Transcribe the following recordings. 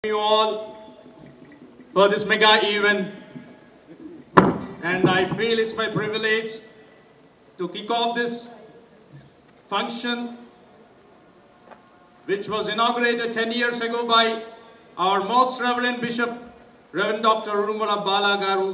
you all for this mega event. And I feel it's my privilege to kick off this function, which was inaugurated 10 years ago by our most reverend bishop, Reverend Dr. Urumala Bala Garu.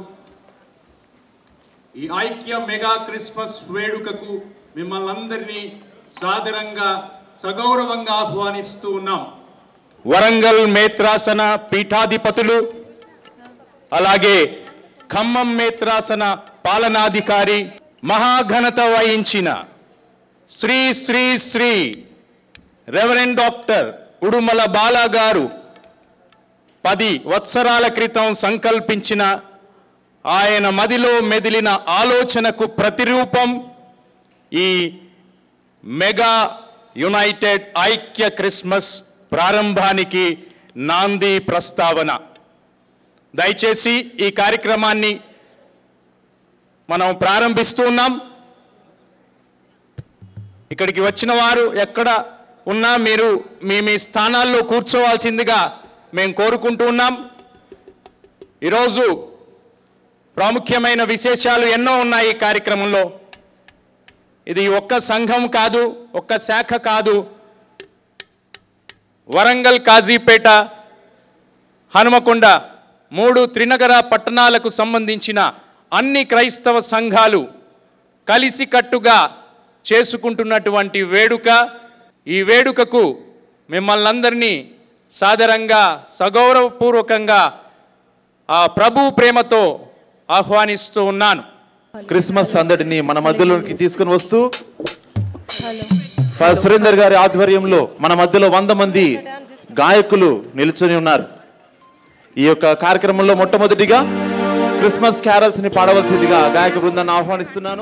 ఈ ఐక్య mega Christmas వేడుకకు మిమ్మల్ని అందరినీ సాదరంగా సగౌరవంగా ఆహ్వానిస్తూ ఉన్నాం వరంగల్ మేత్రాసన పీఠాధిపతులు అలాగే ఖమ్మం మేత్రాసన పాలనాధికారి మహాఘనత వహించిన శ్రీ శ్రీ శ్రీ రెవరెండ్ డాక్టర్ ఉడుమల బాలా గారు పది వత్సరాల క్రితం సంకల్పించిన ఆయన మదిలో మెదిలిన ఆలోచనకు ప్రతిరూపం ఈ మెగా యునైటెడ్ ఐక్య క్రిస్మస్ ప్రారంభానికి నాంది ప్రస్తావన దయచేసి ఈ కార్యక్రమాన్ని మనం ప్రారంభిస్తూ ఉన్నాం ఇక్కడికి వచ్చిన వారు ఎక్కడ ఉన్నా మీరు మీ మీ స్థానాల్లో కూర్చోవాల్సిందిగా మేము కోరుకుంటూ ఉన్నాం ఈరోజు ప్రాముఖ్యమైన విశేషాలు ఎన్నో ఉన్నాయి ఈ కార్యక్రమంలో ఇది ఒక్క సంఘం కాదు ఒక్క శాఖ కాదు వరంగల్ కాజీపేట హనుమకొండ మూడు త్రినగర పట్టణాలకు సంబంధించిన అన్ని క్రైస్తవ సంఘాలు కలిసికట్టుగా చేసుకుంటున్నటువంటి వేడుక ఈ వేడుకకు మిమ్మల్ని అందరినీ సాదరంగా సగౌరవపూర్వకంగా ఆ ప్రభు ప్రేమతో ఆహ్వానిస్తూ ఉన్నాను క్రిస్మస్ సందడిని మన మధ్యలోకి తీసుకుని వస్తూ ఫా- సురేందర్ గారి ఆధ్వర్యంలో మన మధ్యలో వంద మంది గాయకులు నిల్చొని ఉన్నారు ఈ యొక్క కార్యక్రమంలో మొట్టమొదటిగా క్రిస్మస్ క్యారల్స్ ని పాడవలసిందిగా గాయక బృందాన్ని ఆహ్వానిస్తున్నాను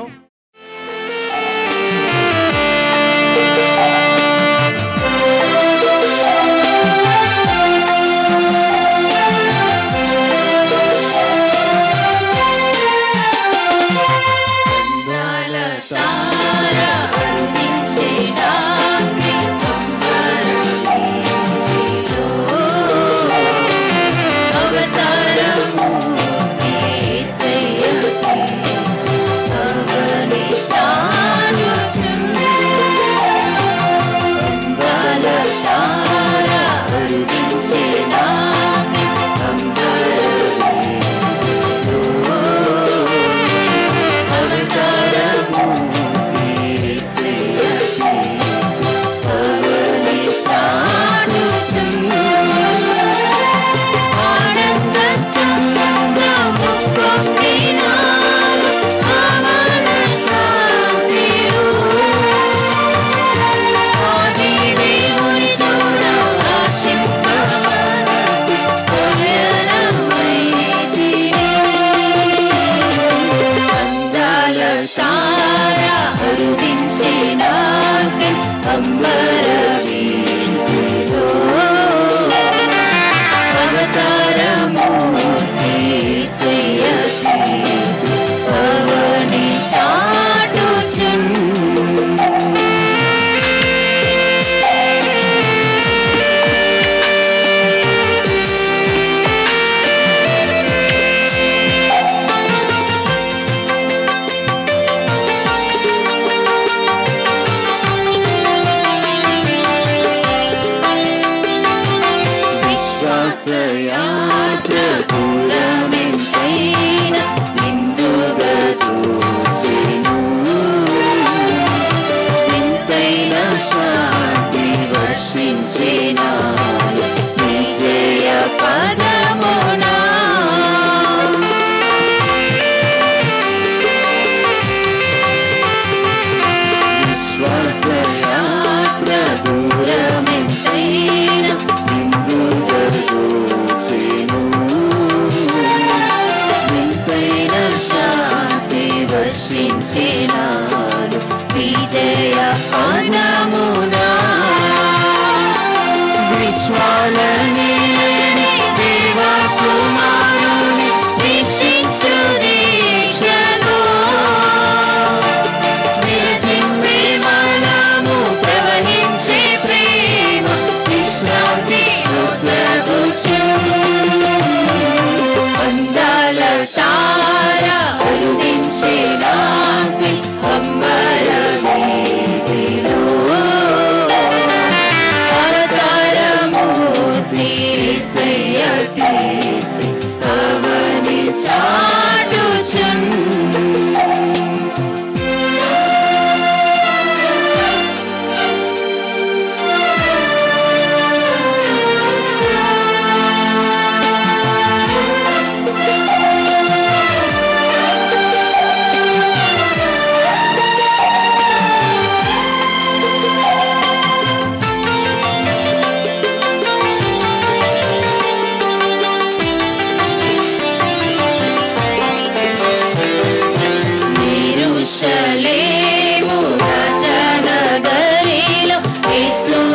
విజయ పదమునా విశ్వాలని దేవా కుమారుని వీక్షించు దీక్షలో విరజిమ్మే మనము ప్రవహించే ప్రేమ విశ్వ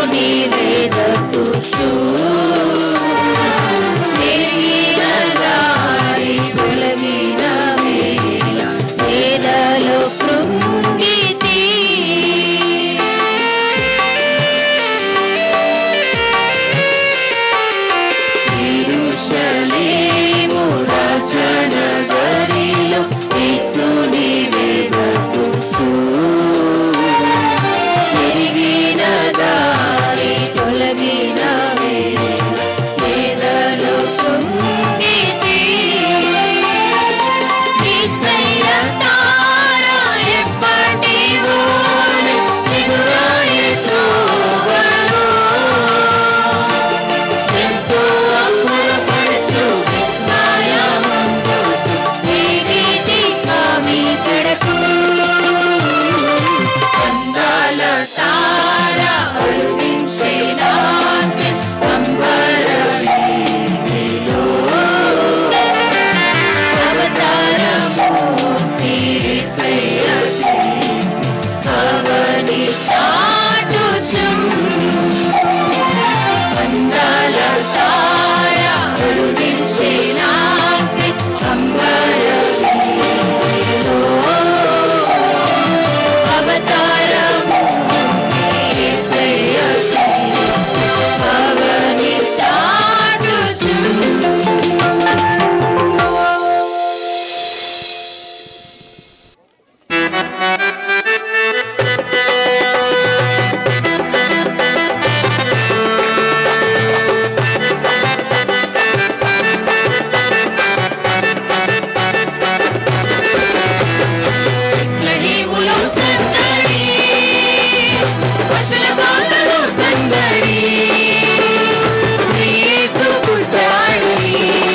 వెదకుచు మెరిగిన గాలి తొలగిన వేళ వేదలో కృంగితి యెరూషలేము రాజనగరిలో యేసుని వెదకుచు పెరిగిన దారి తొలగిన వేళ వేదలో కృంగితి యేసయ్య తార ఎప్పటి వోలె ఎదురాయే త్రోవలో ఎంతో అక్కురపడుచు విస్మయమందుచు వేగేటి స్వామి కడకు అందాల తార అరువించే నాకే అంబర వీధిలో అవతారమూర్తి యేసయ్యకి అవని చాటుచు అందాల తార అరుదించే నాకే అంబర వీధిలో అవతారమూర్తి యేసయ్యకి అవని చాటుచు బెత్లెహేములో సందడి పశుల చోటలో సందడి శ్రీయేసు పుట్టాడని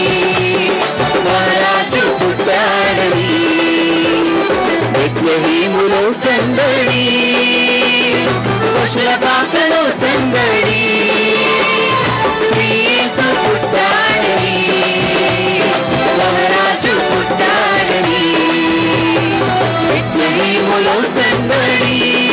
మహారాజు పుట్టాడని బెత్లెహేములో సందడి పశుల పాకలో సందడి శ్రీయేసు పుట్టాడని మహారాజు పుట్టాడని బెత్లెహేములో సందడి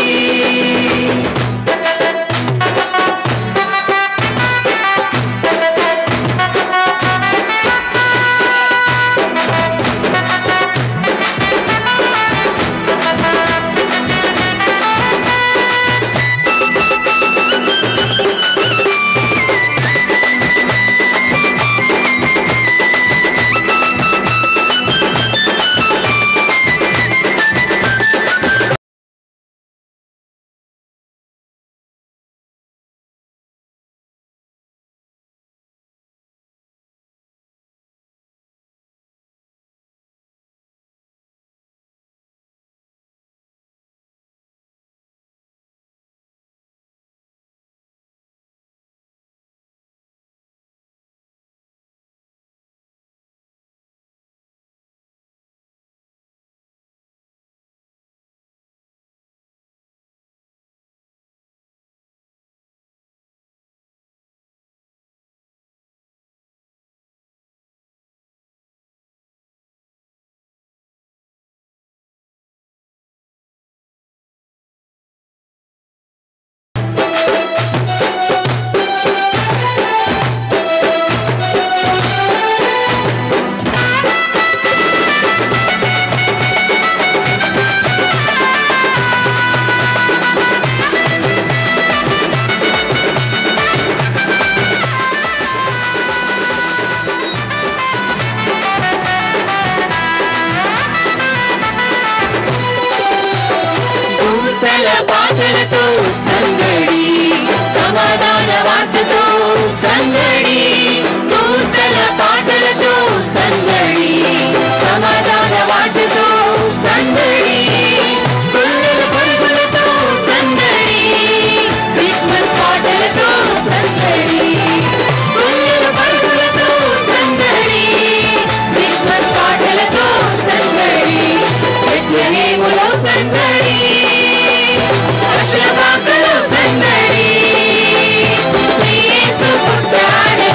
దూతల పాటలతో సందడి సమాధాన వార్తతో సందడి దూతల పాటలతో సందడి సమాధాన వార్తతో సందడి పుల్లల పరుగులతో సందడి క్రిస్మస్ పాటలతో సందడి పుల్లల పరుగులతో సందడి క్రిస్మస్ పాటలతో సందడి బెత్లెహేములో సందడి పశుల పాకలో సందడి శ్రీయేసు పుట్టాడని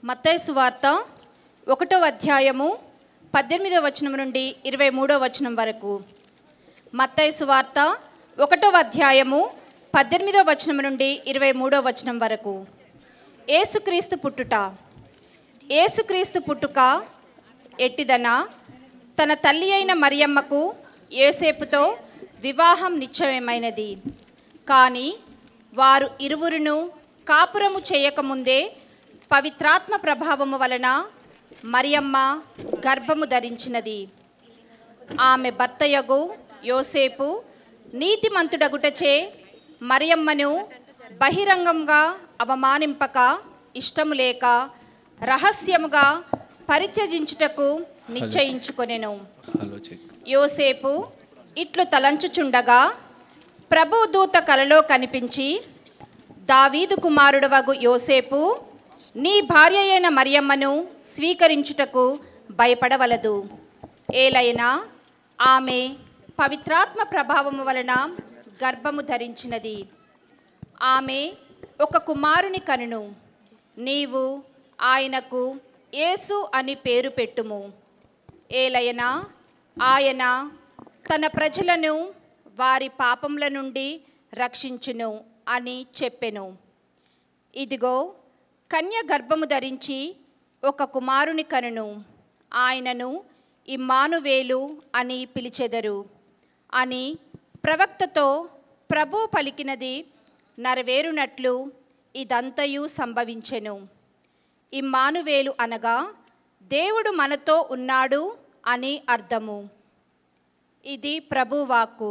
మత్తయి సువార్త ఒకటో అధ్యాయము పద్దెనిమిదో వచనం నుండి ఇరవై మూడో వచనం వరకు మత్తయి సువార్త ఒకటో అధ్యాయము పద్దెనిమిదో వచనం నుండి ఇరవై మూడో వచనం వరకు ఏసుక్రీస్తు పుట్టుట ఏసుక్రీస్తు పుట్టుక ఎట్టిదన తన తల్లి అయిన మరియమ్మకు ఏసేపుతో వివాహం నిశ్చయమైనది కానీ వారు ఇరువురును కాపురము చేయకముందే పవిత్రాత్మ ప్రభావము వలన మరియమ్మ గర్భము ధరించినది ఆమె భర్తయగు యోసేపు నీతిమంతుడగుటచే మరియమ్మను బహిరంగంగా అవమానింపక ఇష్టము లేక రహస్యముగా పరిత్యజించుటకు నిశ్చయించుకొనెను యోసేపు ఇట్లు తలంచుచుండగా ప్రభు దూత కలలో కనిపించి దావీదు కుమారుడవగు యోసేపు నీ భార్య అయిన మరియమ్మను స్వీకరించుటకు భయపడవలదు ఏలైనా ఆమె పవిత్రాత్మ ప్రభావము వలన గర్భము ధరించినది ఆమె ఒక కుమారుని కనును నీవు ఆయనకు యేసు అని పేరు పెట్టుము ఏలయనా ఆయన తన ప్రజలను వారి పాపముల నుండి రక్షించును అని చెప్పెను ఇదిగో కన్య గర్భము ధరించి ఒక కుమారుని కనును ఆయనను ఇమ్మానువేలు అని పిలిచెదరు అని ప్రవక్తతో ప్రభు పలికినది నెరవేరునట్లు ఇదంతయు సంభవించెను ఇమ్మానువేలు అనగా దేవుడు మనతో ఉన్నాడు అని అర్థము ఇది ప్రభువాక్కు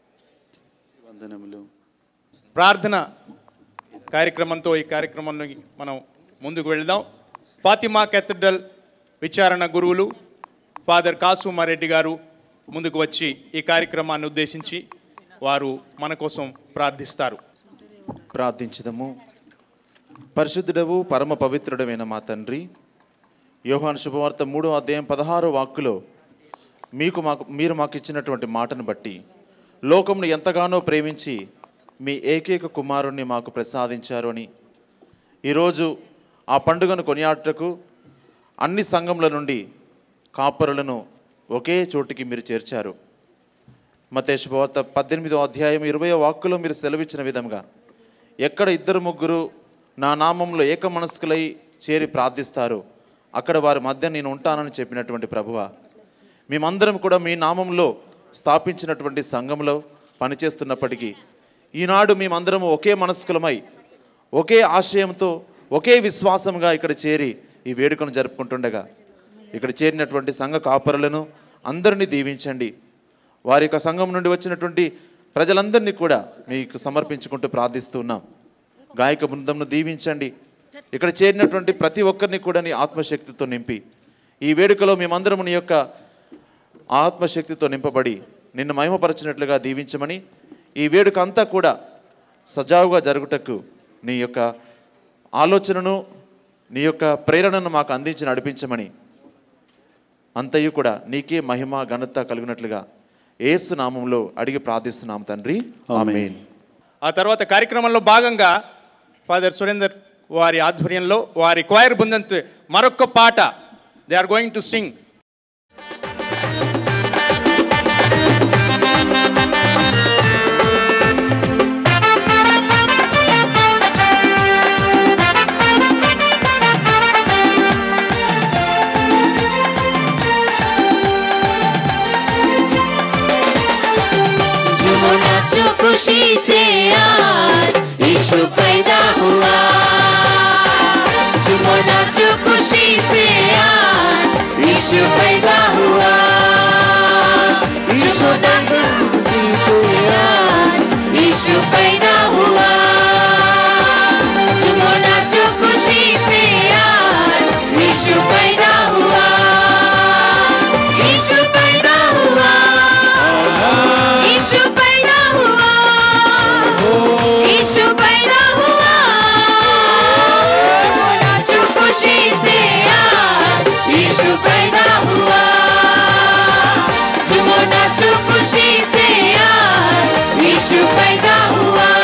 వందనములు ప్రార్థన కార్యక్రమంతో ఈ కార్యక్రమాన్ని మనం ముందుకు వెళ్దాం ఫాతిమా కెథడ్రల్ విచారణ గురువులు ఫాదర్ కాసుమారెడ్డి గారు ముందుకు వచ్చి ఈ కార్యక్రమాన్ని ఉద్దేశించి వారు మన కోసం ప్రార్థిస్తారు ప్రార్థించదము పరిశుద్ధుడవు పరమ పవిత్రుడమైన మా తండ్రి యోహాను శుభవార్త మూడో అధ్యాయం పదహారో వాక్కులో మీకు మాకు మీరు మాకు ఇచ్చినటువంటి మాటను బట్టి లోకమును ఎంతగానో ప్రేమించి మీ ఏకైక కుమారుణ్ణి మాకు ప్రసాదించారు అని ఈరోజు ఆ పండుగను కొనియాటకు అన్ని సంఘముల నుండి కాపరులను ఒకే చోటికి మీరు చేర్చారు మతే శుభవార్త పద్దెనిమిదో అధ్యాయం ఇరవయో వాక్కులో మీరు సెలవిచ్చిన విధంగా ఎక్కడ ఇద్దరు ముగ్గురు నా నామంలో ఏక మనస్కులై చేరి ప్రార్థిస్తారు అక్కడ వారి మధ్య నేను ఉంటానని చెప్పినటువంటి ప్రభువ మేమందరం కూడా మీ నామంలో స్థాపించినటువంటి సంఘంలో పనిచేస్తున్నప్పటికీ ఈనాడు మేమందరం ఒకే మనస్కులమై ఒకే ఆశయంతో ఒకే విశ్వాసంగా ఇక్కడ చేరి ఈ వేడుకను జరుపుకుంటుండగా ఇక్కడ చేరినటువంటి సంఘ కాపరులను అందరినీ దీవించండి వారి యొక్క సంఘం నుండి వచ్చినటువంటి ప్రజలందరినీ కూడా మీకు సమర్పించుకుంటూ ప్రార్థిస్తున్నాం గాయక బృందంను దీవించండి ఇక్కడ చేరినటువంటి ప్రతి ఒక్కరిని కూడా నీ ఆత్మశక్తితో నింపి ఈ వేడుకలో మేమందరం నీ యొక్క ఆత్మశక్తితో నింపబడి నిన్ను మహిమపరచినట్లుగా దీవించమని ఈ వేడుక అంతా కూడా సజావుగా జరుగుటకు నీ యొక్క ఆలోచనను నీ యొక్క ప్రేరణను మాకు అందించి నడిపించమని అంతయు కూడా నీకే మహిమ ఘనత కలిగినట్లుగా ఏసు నామంలో అడిగి ప్రార్థిస్తున్నాం తండ్రి ఆమేన్ ఆ తర్వాత కార్యక్రమంలో భాగంగా ఫాదర్ సురేందర్ వారి ఆధ్వర్యంలో వారి క్వైర్ బృందంతో మరొక పాట they are going to sing झूमो नाचो खुशी से आज यीशु पैदा हुआ झूमो नाचो खुशी से आज यीशु पैदा हुआ यीशु नाचो खुशी से आज यीशु पैदा हुआ झूमो नाचो खुशी से आज यीशु पैदा हुआ यीशु पैदा हुआ यीशु पैदा हुआ यीशु पैदा हुआ झूमो नाचो खुशी से आज यीशु पैदा हुआ झूमो नाचो खुशी से आज यीशु पैदा हुआ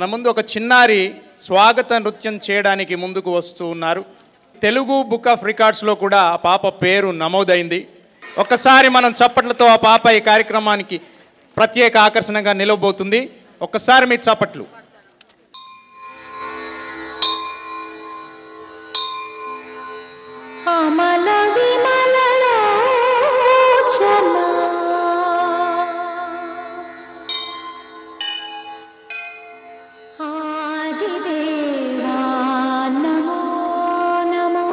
మన ముందు ఒక చిన్నారి స్వాగత నృత్యం చేయడానికి ముందుకు వస్తూ ఉన్నారు తెలుగు బుక్ ఆఫ్ రికార్డ్స్లో కూడా ఆ పాప పేరు నమోదైంది ఒక్కసారి మనం చప్పట్లతో ఆ పాప ఈ కార్యక్రమానికి ప్రత్యేక ఆకర్షణగా నిలవబోతుంది ఒక్కసారి మీ చప్పట్లు అమల విమలలోచన ఆదిదేవా నమో నమో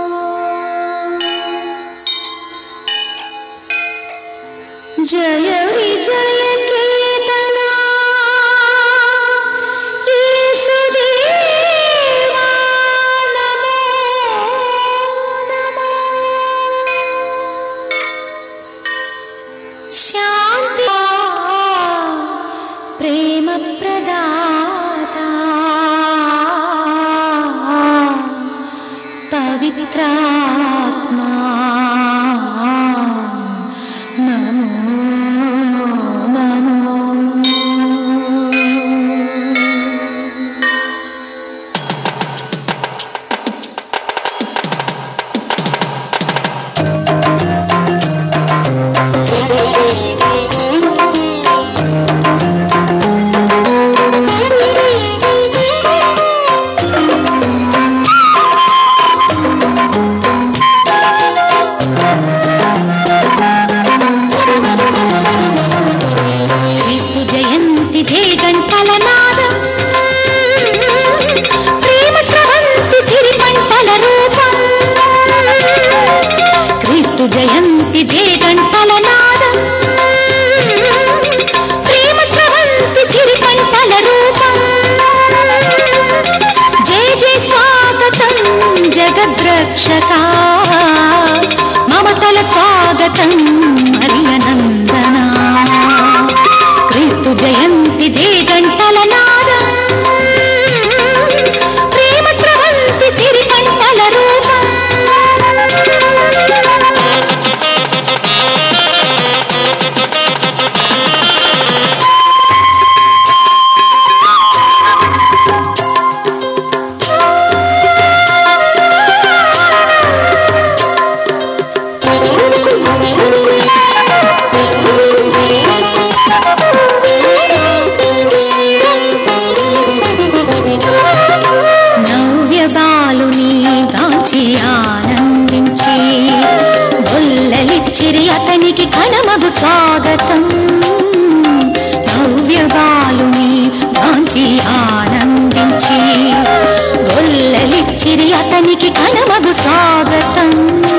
జయ విజయ కేతనా యేసుదేవా నమో నమో శాంతి ప్రేమ ప్రదాత పవిత్రాత్మా నమో నమో క్రీస్తు జయంతి జయ గంటల నాదం ప్రేమ స్రవంతి సిరి పంటల రూపం క్రీస్తు జయంతి జయ గంటల నాదం ప్రేమ స్రవంతి సిరి పంటల రూపం జయ జయ స్వాగతం జగద్రక్షక మమతల స్వాగతం మరియనందనా క్రీస్తు జయంతి జయ గంటల నాదం ప్రేమ స్రవంతి సిరి పంటల రూపం నవ్య బాలుని గాంచి ఆనందించి బొల్లలిచ్చిరి అతనికి కనమగు స్వాగతం నవ్య బాలుని గాంచి ఆనందించి బొల్లలిచ్చిరి అతనికి కనమగు స్వాగతం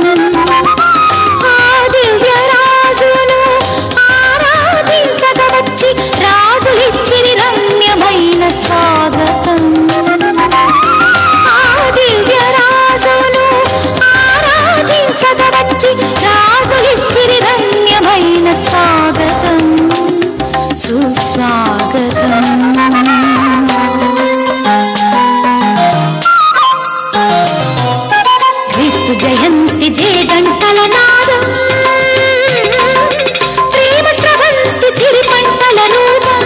ఆ దివ్య రాజును ఆరాధించగా వచ్చి రాజులిచ్చిరి రమ్యమైన స్వాగతం ఆ దివ్య రాజును ఆరాధించగా వచ్చి రాజులిచ్చిరి రమ్యమైన స్వాగతం సుస్వాగతం క్రీస్తు జయంతి జయ గంటల నాదం ప్రేమ స్రవంతి సిరి పంటల రూపం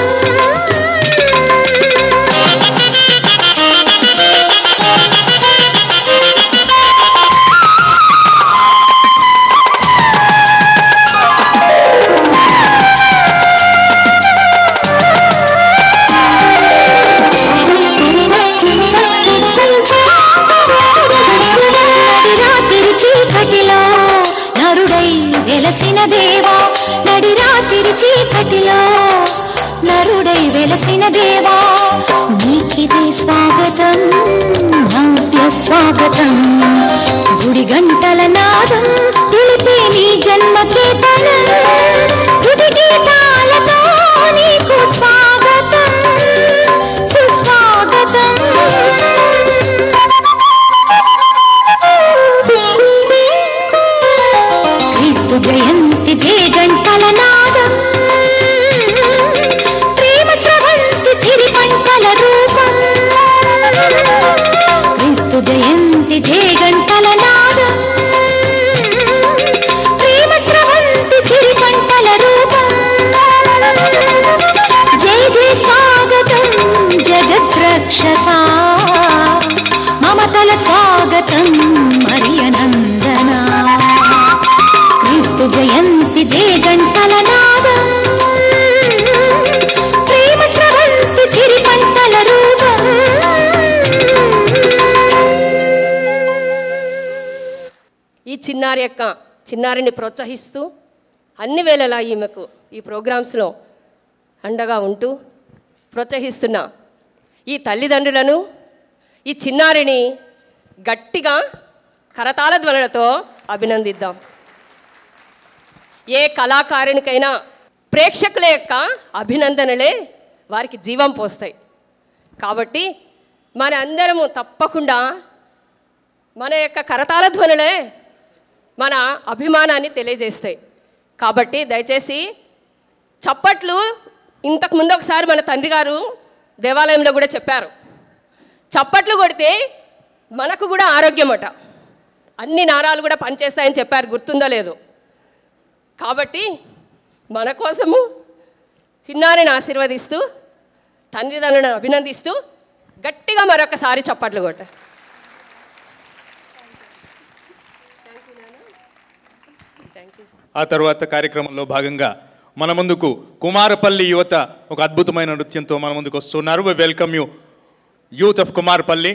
నడిరాత్రి చీకటిలో నరుడై వెలసిన దేవా నడిరాత్రి చీకటిలో నరుడై వెలసిన దేవా నీకిదే స్వాగతం నవ్య స్వాగతం గుడి గంటల నాదం తెలిపే నీ జన్మకేతనం స్తుతి గీతాలతో నీకు స్వాగతం సుస్వాగతం క్రీస్తు జయంతి జయ గంటల నాదం ప్రేమ స్రవంతి సిరి పంటల రూపం క్రీస్తు జయంతి జయ గంటల నాదం ప్రేమ స్రవంతి సిరి పంటల ఈ చిన్నారి యొక్క చిన్నారిని ప్రోత్సహిస్తూ అన్ని వేళలా ఈమెకు ఈ ప్రోగ్రామ్స్లో అండగా ఉంటూ ప్రోత్సహిస్తున్న ఈ తల్లిదండ్రులను ఈ చిన్నారిని గట్టిగా కరతాళ ధ్వనులతో అభినందిద్దాం ఏ కళాకారునికైనా ప్రేక్షకుల యొక్క అభినందనలే వారికి జీవం పోస్తాయి కాబట్టి మన అందరము తప్పకుండా మన యొక్క కరతాళ ధ్వనులే మన అభిమానాన్ని తెలియజేస్తాయి కాబట్టి దయచేసి చప్పట్లు ఇంతకు ముందు ఒకసారి మన తండ్రి గారు దేవాలయంలో కూడా చెప్పారు చప్పట్లు కొడితే మనకు కూడా ఆరోగ్యం అట అన్ని నారాలు కూడా పనిచేస్తాయని చెప్పారు గుర్తుందో లేదో కాబట్టి మన కోసము చిన్నారిని ఆశీర్వదిస్తూ తండ్రిదండ్రులను అభినందిస్తూ గట్టిగా మరొకసారి చప్పట్లు కొట్ట ఆ తర్వాత కార్యక్రమంలో భాగంగా మన ముందుకు కుమారపల్లి యువత ఒక అద్భుతమైన నృత్యంతో మన ముందుకు వస్తున్నారు welcome you youth of Kumarapalli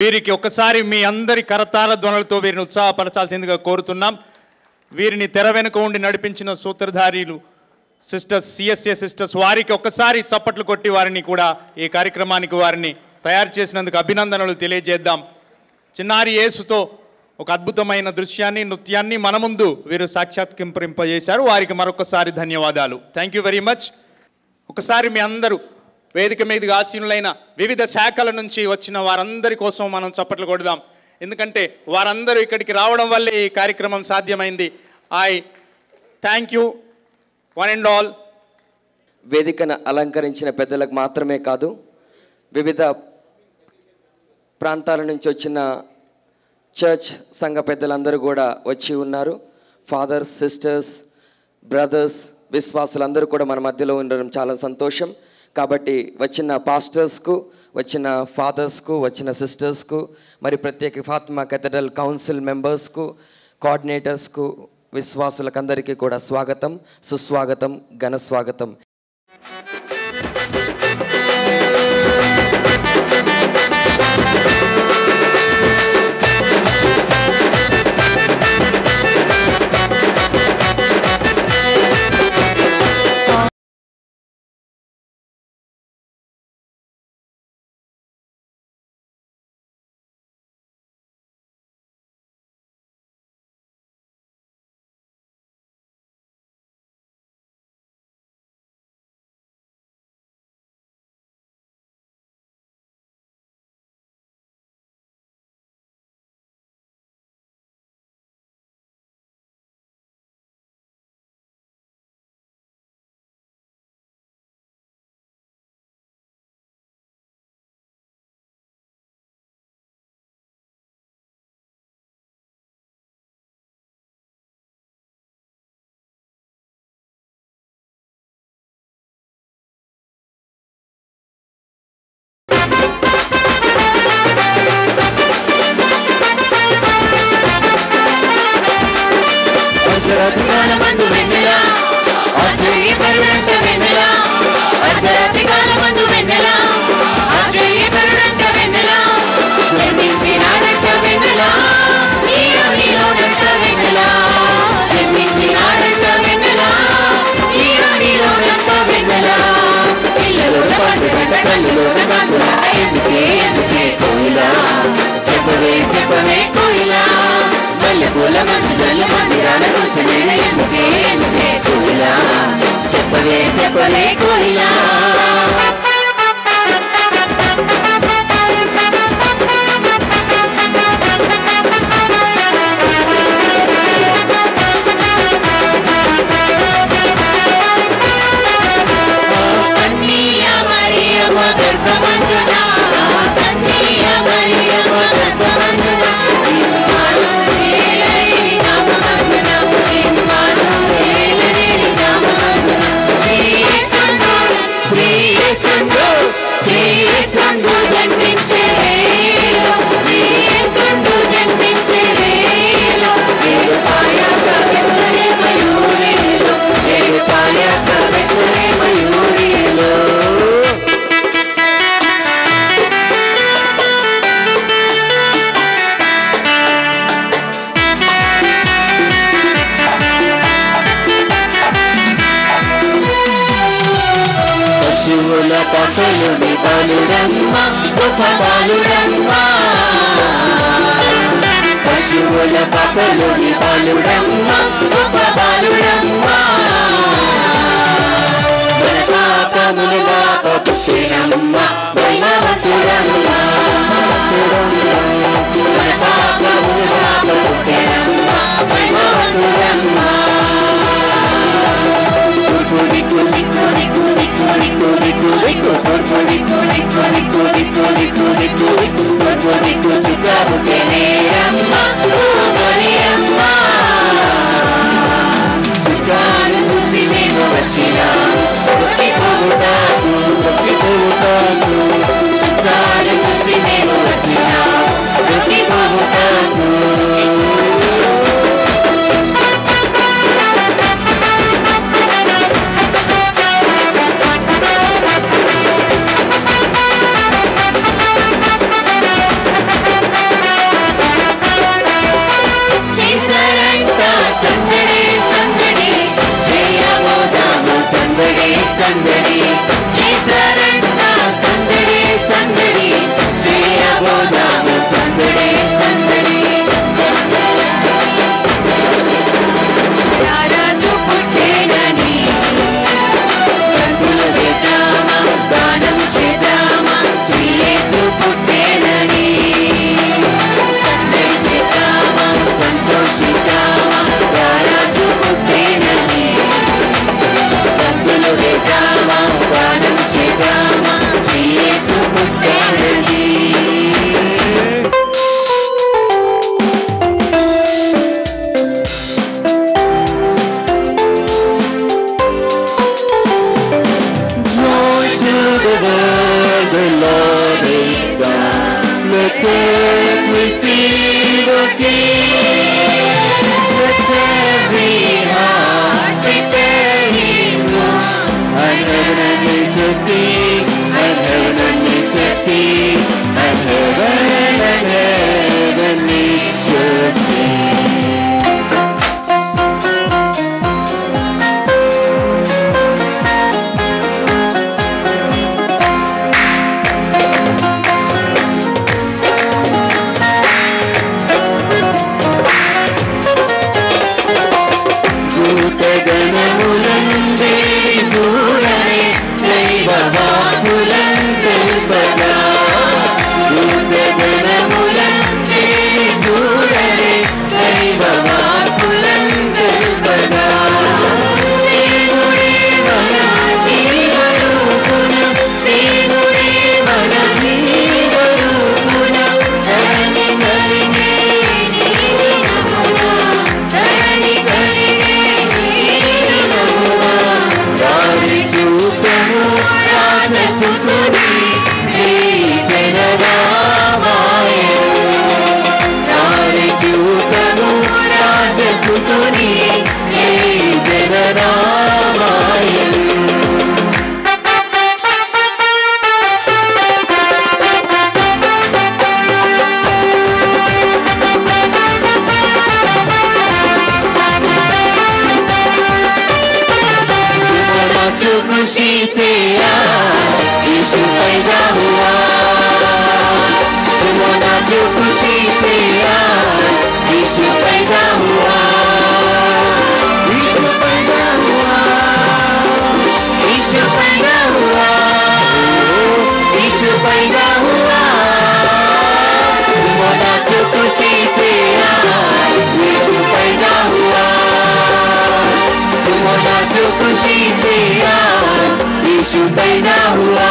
వీరికి ఒక్కసారి మీ అందరి కరతాల ధ్వనులతో వీరిని ఉత్సాహపరచాల్సిందిగా కోరుతున్నాం వీరిని తెర వెనుక ఉండి నడిపించిన సూత్రధారీలు సిస్టర్స్ సిఎస్ఏ సిస్టర్స్ వారికి ఒక్కసారి చప్పట్లు కొట్టి వారిని కూడా ఈ కార్యక్రమానికి వారిని తయారు చేసినందుకు అభినందనలు తెలియజేద్దాం చిన్నారి యేసుతో ఒక అద్భుతమైన దృశ్యాన్ని నృత్యాన్ని మన ముందు వీరు సాక్షాత్కరింపజేశారు వారికి మరొకసారి ధన్యవాదాలు థ్యాంక్ యూ వెరీ మచ్ ఒకసారి మీ అందరూ వేదిక మీదకి ఆసీనులైన వివిధ శాఖల నుంచి వచ్చిన వారందరి కోసం మనం చప్పట్లు కొడదాం ఎందుకంటే వారందరూ ఇక్కడికి రావడం వల్లే ఈ కార్యక్రమం సాధ్యమైంది I thank you one and all వేదికను అలంకరించిన పెద్దలకు మాత్రమే కాదు వివిధ ప్రాంతాల నుంచి వచ్చిన చర్చ్ సంఘ పెద్దలందరూ కూడా వచ్చి ఉన్నారు ఫాదర్స్ సిస్టర్స్ బ్రదర్స్ విశ్వాసులందరూ కూడా మన మధ్యలో ఉండడం చాలా సంతోషం కాబట్టి వచ్చిన పాస్టర్స్కు వచ్చిన ఫాదర్స్కు వచ్చిన సిస్టర్స్కు మరి ప్రత్యేక ఫాత్మా కెథడ్రల్ కౌన్సిల్ మెంబర్స్కు కోఆర్డినేటర్స్కు విశ్వాసులకందరికీ కూడా స్వాగతం సుస్వాగతం ఘన స్వాగతం కాలమందు వెన్నెల ఆశ్చర్యకరుడంట వెన్నెల అర్ధరాత్రి కాలమందు వెన్నెల ఆశ్చర్యకరుడంట వెన్నెల జన్మించినాడంట వెన్నెల నీ అడిలోనంట వెన్నెల జన్మించినాడంట వెన్నెల నీ అడిలోనంట వెన్నెల పిల్లలోన పండుగంట కళ్ళలోన కాంతులంట ఎందుకే ఎందుకే కోయిలా చెప్పవే చెప్పవే కోయిలా మల్లె పూల మంచు జల్లు మందిరాన కూర్చునేడ ఎందుకే ఎందుకే కోయిలా చెప్పవే చెప్పవే కోయిలా కన్నీయ మరియమ్మ గర్భమందున కన్నీయ మరియమ్మ గర్భమందున ఇమ్మానుయేలనే నామమందున ఇమ్మానుయేలనే నామమందున శ్రీయేసుండు శ్రీయేసుండు శ్రీయేసుండు జన్మించే వేళ శ్రీయేసుండు జన్మించే వేళ ఏడు పాయాక వెతురే మయూరేలో ఏడు పాయాక వెతురే మయూరేలో పశువుల పక్కలుని బాలుడమ్మ గొప్ప బాలుడమ్మ పశువుల పక్కలుని బాలుడమ్మ గొప్ప బాలుడమ్మ మన పాపములు పాప పుట్టినమ్మ వైభవతుడమ్మ మన పాపములు పాప పుట్టినమ్మ వైభవతుడమ్మ Maria, శరణాలయం जो खुशी से आज यीशु पैदा हुआ सुनो ना जो खुशी से आज यीशु पैदा हुआ यीशु पैदा हुआ यीशु पैदा हुआ यीशु पैदा हुआ सुनो ना जो खुशी से आज यीशु पैदा हुआ सुनो ना जो खुशी से आज यीशु पैदा हुआ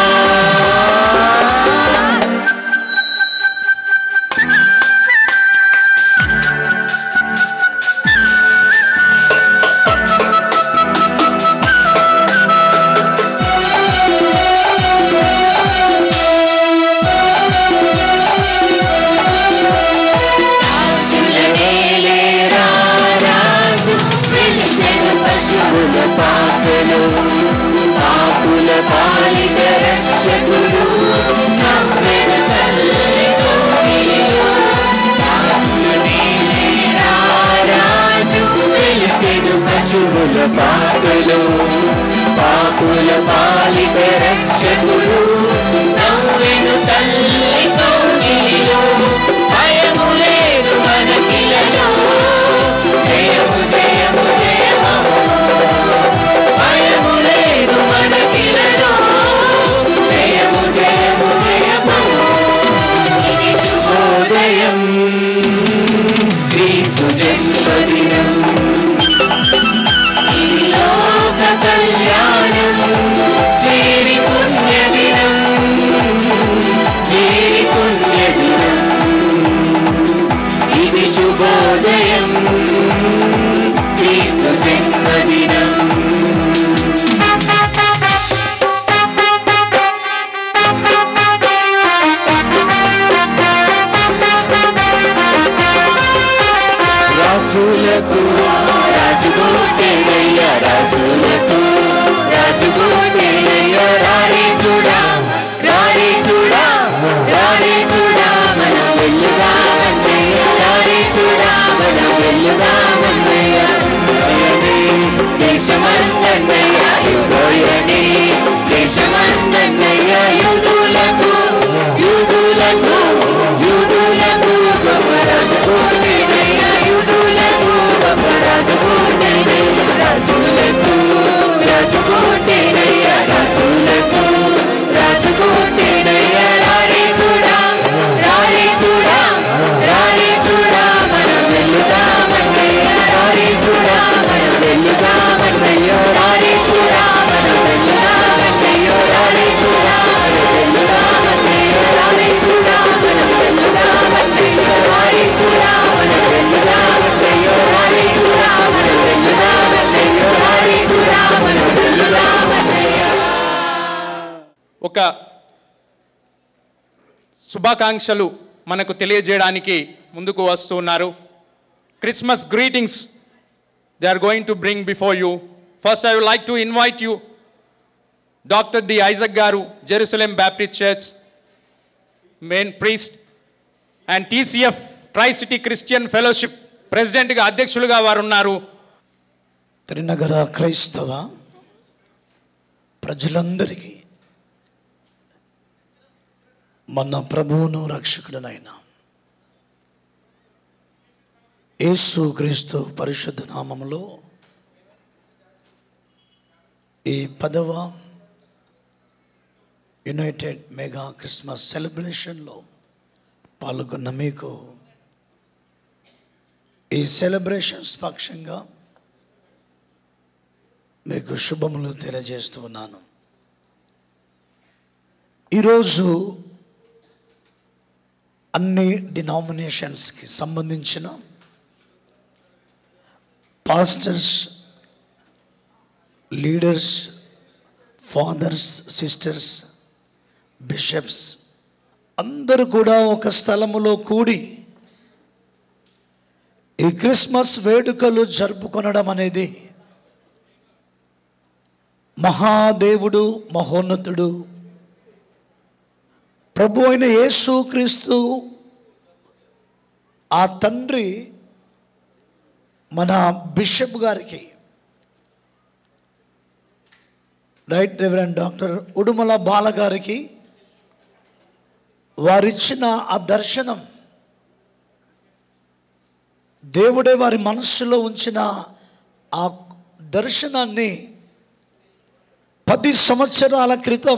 రాజులనేలేరా రాజు వెలిసెను పశువుల పాకలు పాపుల పాలిట రక్షకుడు నవ్వెన తల్లి కోయిలు రాజులనేలేరా రాజు వెలిసెను పశువుల పాకలు పాపుల పాలిట రక్షకుడు నవ్వెను తల్లి కోయిలు భయము లేదు మనకిలలో జయము జయము జయము భయము లేదు మనకిలలో జయము జయము జయము ఇది శుభోదయం క్రీస్తు జన్మదినం ఇది లోక కళ్యాణం మేరీ పుణ్యదినం మేరీ పుణ్యదినం ఇది శుభోదయం క్రీస్తు జన్మదినం రాజులకు రాజుగోటేనయ్య రాజులకు రాజుగోటేనయ్య రారే చూడా రారే చూడా రారే చూడా మన వెల్లుగా మన్నయ్య రారే చూడా మన వెల్లుగా మన్నయ్య దేశమందన్నయ్య యుగోయని దేశమందన్నయ్య యుదులకు యుదులకు యుదులకు గొప్ప రాజకోటేనయ్య యుదులకు గొప్ప రాజకోటేనయ్య రాజులకు రాజకోటేనయ్య రాజులకు రాజకోటేనయ్య రారే చూడా రారే చూడా రారే చూడా మన వెల్లుగా మన్నయ్య రారే చూడా మన వెల్లుగా మన్నయ్య రారే చూడా మన వెల్లుగా మన్నయ్య రారే చూడా మన వెల్లుగా మన్నయ్య రారే చూడా మన వెల్లుగా మన్నయ్య రారే చూడా మన వెల్లుగా మన్నయ్య రారే చూడా మన వెల్లుగా మన్నయ్య రారే చూడా మన వెల్లుగా మన్నయ్య ఒక శుభాకాంక్షలు మనకు తెలియజేయడానికి ముందుకు వస్తున్నారు Christmas greetings they are going to bring before you first I would like to invite you doctor D Isaac గారు Jerusalem Baptist church main priest and TCF tri city Christian fellowship ప్రెసిడెంట్గా అధ్యక్షులుగా వారు ఉన్నారు త్రినగర క్రైస్తవ ప్రజలందరికీ మన ప్రభువును రక్షకుడనైన యేసు క్రీస్తు పరిశుద్ధ నామములో ఈ పదవ యునైటెడ్ మెగా క్రిస్మస్ సెలబ్రేషన్లో పాల్గొన్న మీకు ఈ సెలబ్రేషన్స్ పక్షంగా మీకు శుభములు తెలియజేస్తూ ఉన్నాను ఈరోజు అన్ని డినామినేషన్స్కి సంబంధించిన pastors leaders fathers sisters bishops అందరూ కూడా ఒక స్థలములో కూడి ఈ క్రిస్మస్ వేడుకలు జరుపుకొనడం అనేది మహాదేవుడు మహోన్నతుడు ప్రభు అయిన యేసు క్రీస్తు ఆ తండ్రి మన బిషప్ గారికి right reverend doctor Udumala Bala గారికి వారిచ్చిన ఆ దర్శనం దేవుడే వారి మనస్సులో ఉంచిన ఆ దర్శనాన్ని పది సంవత్సరాల క్రితం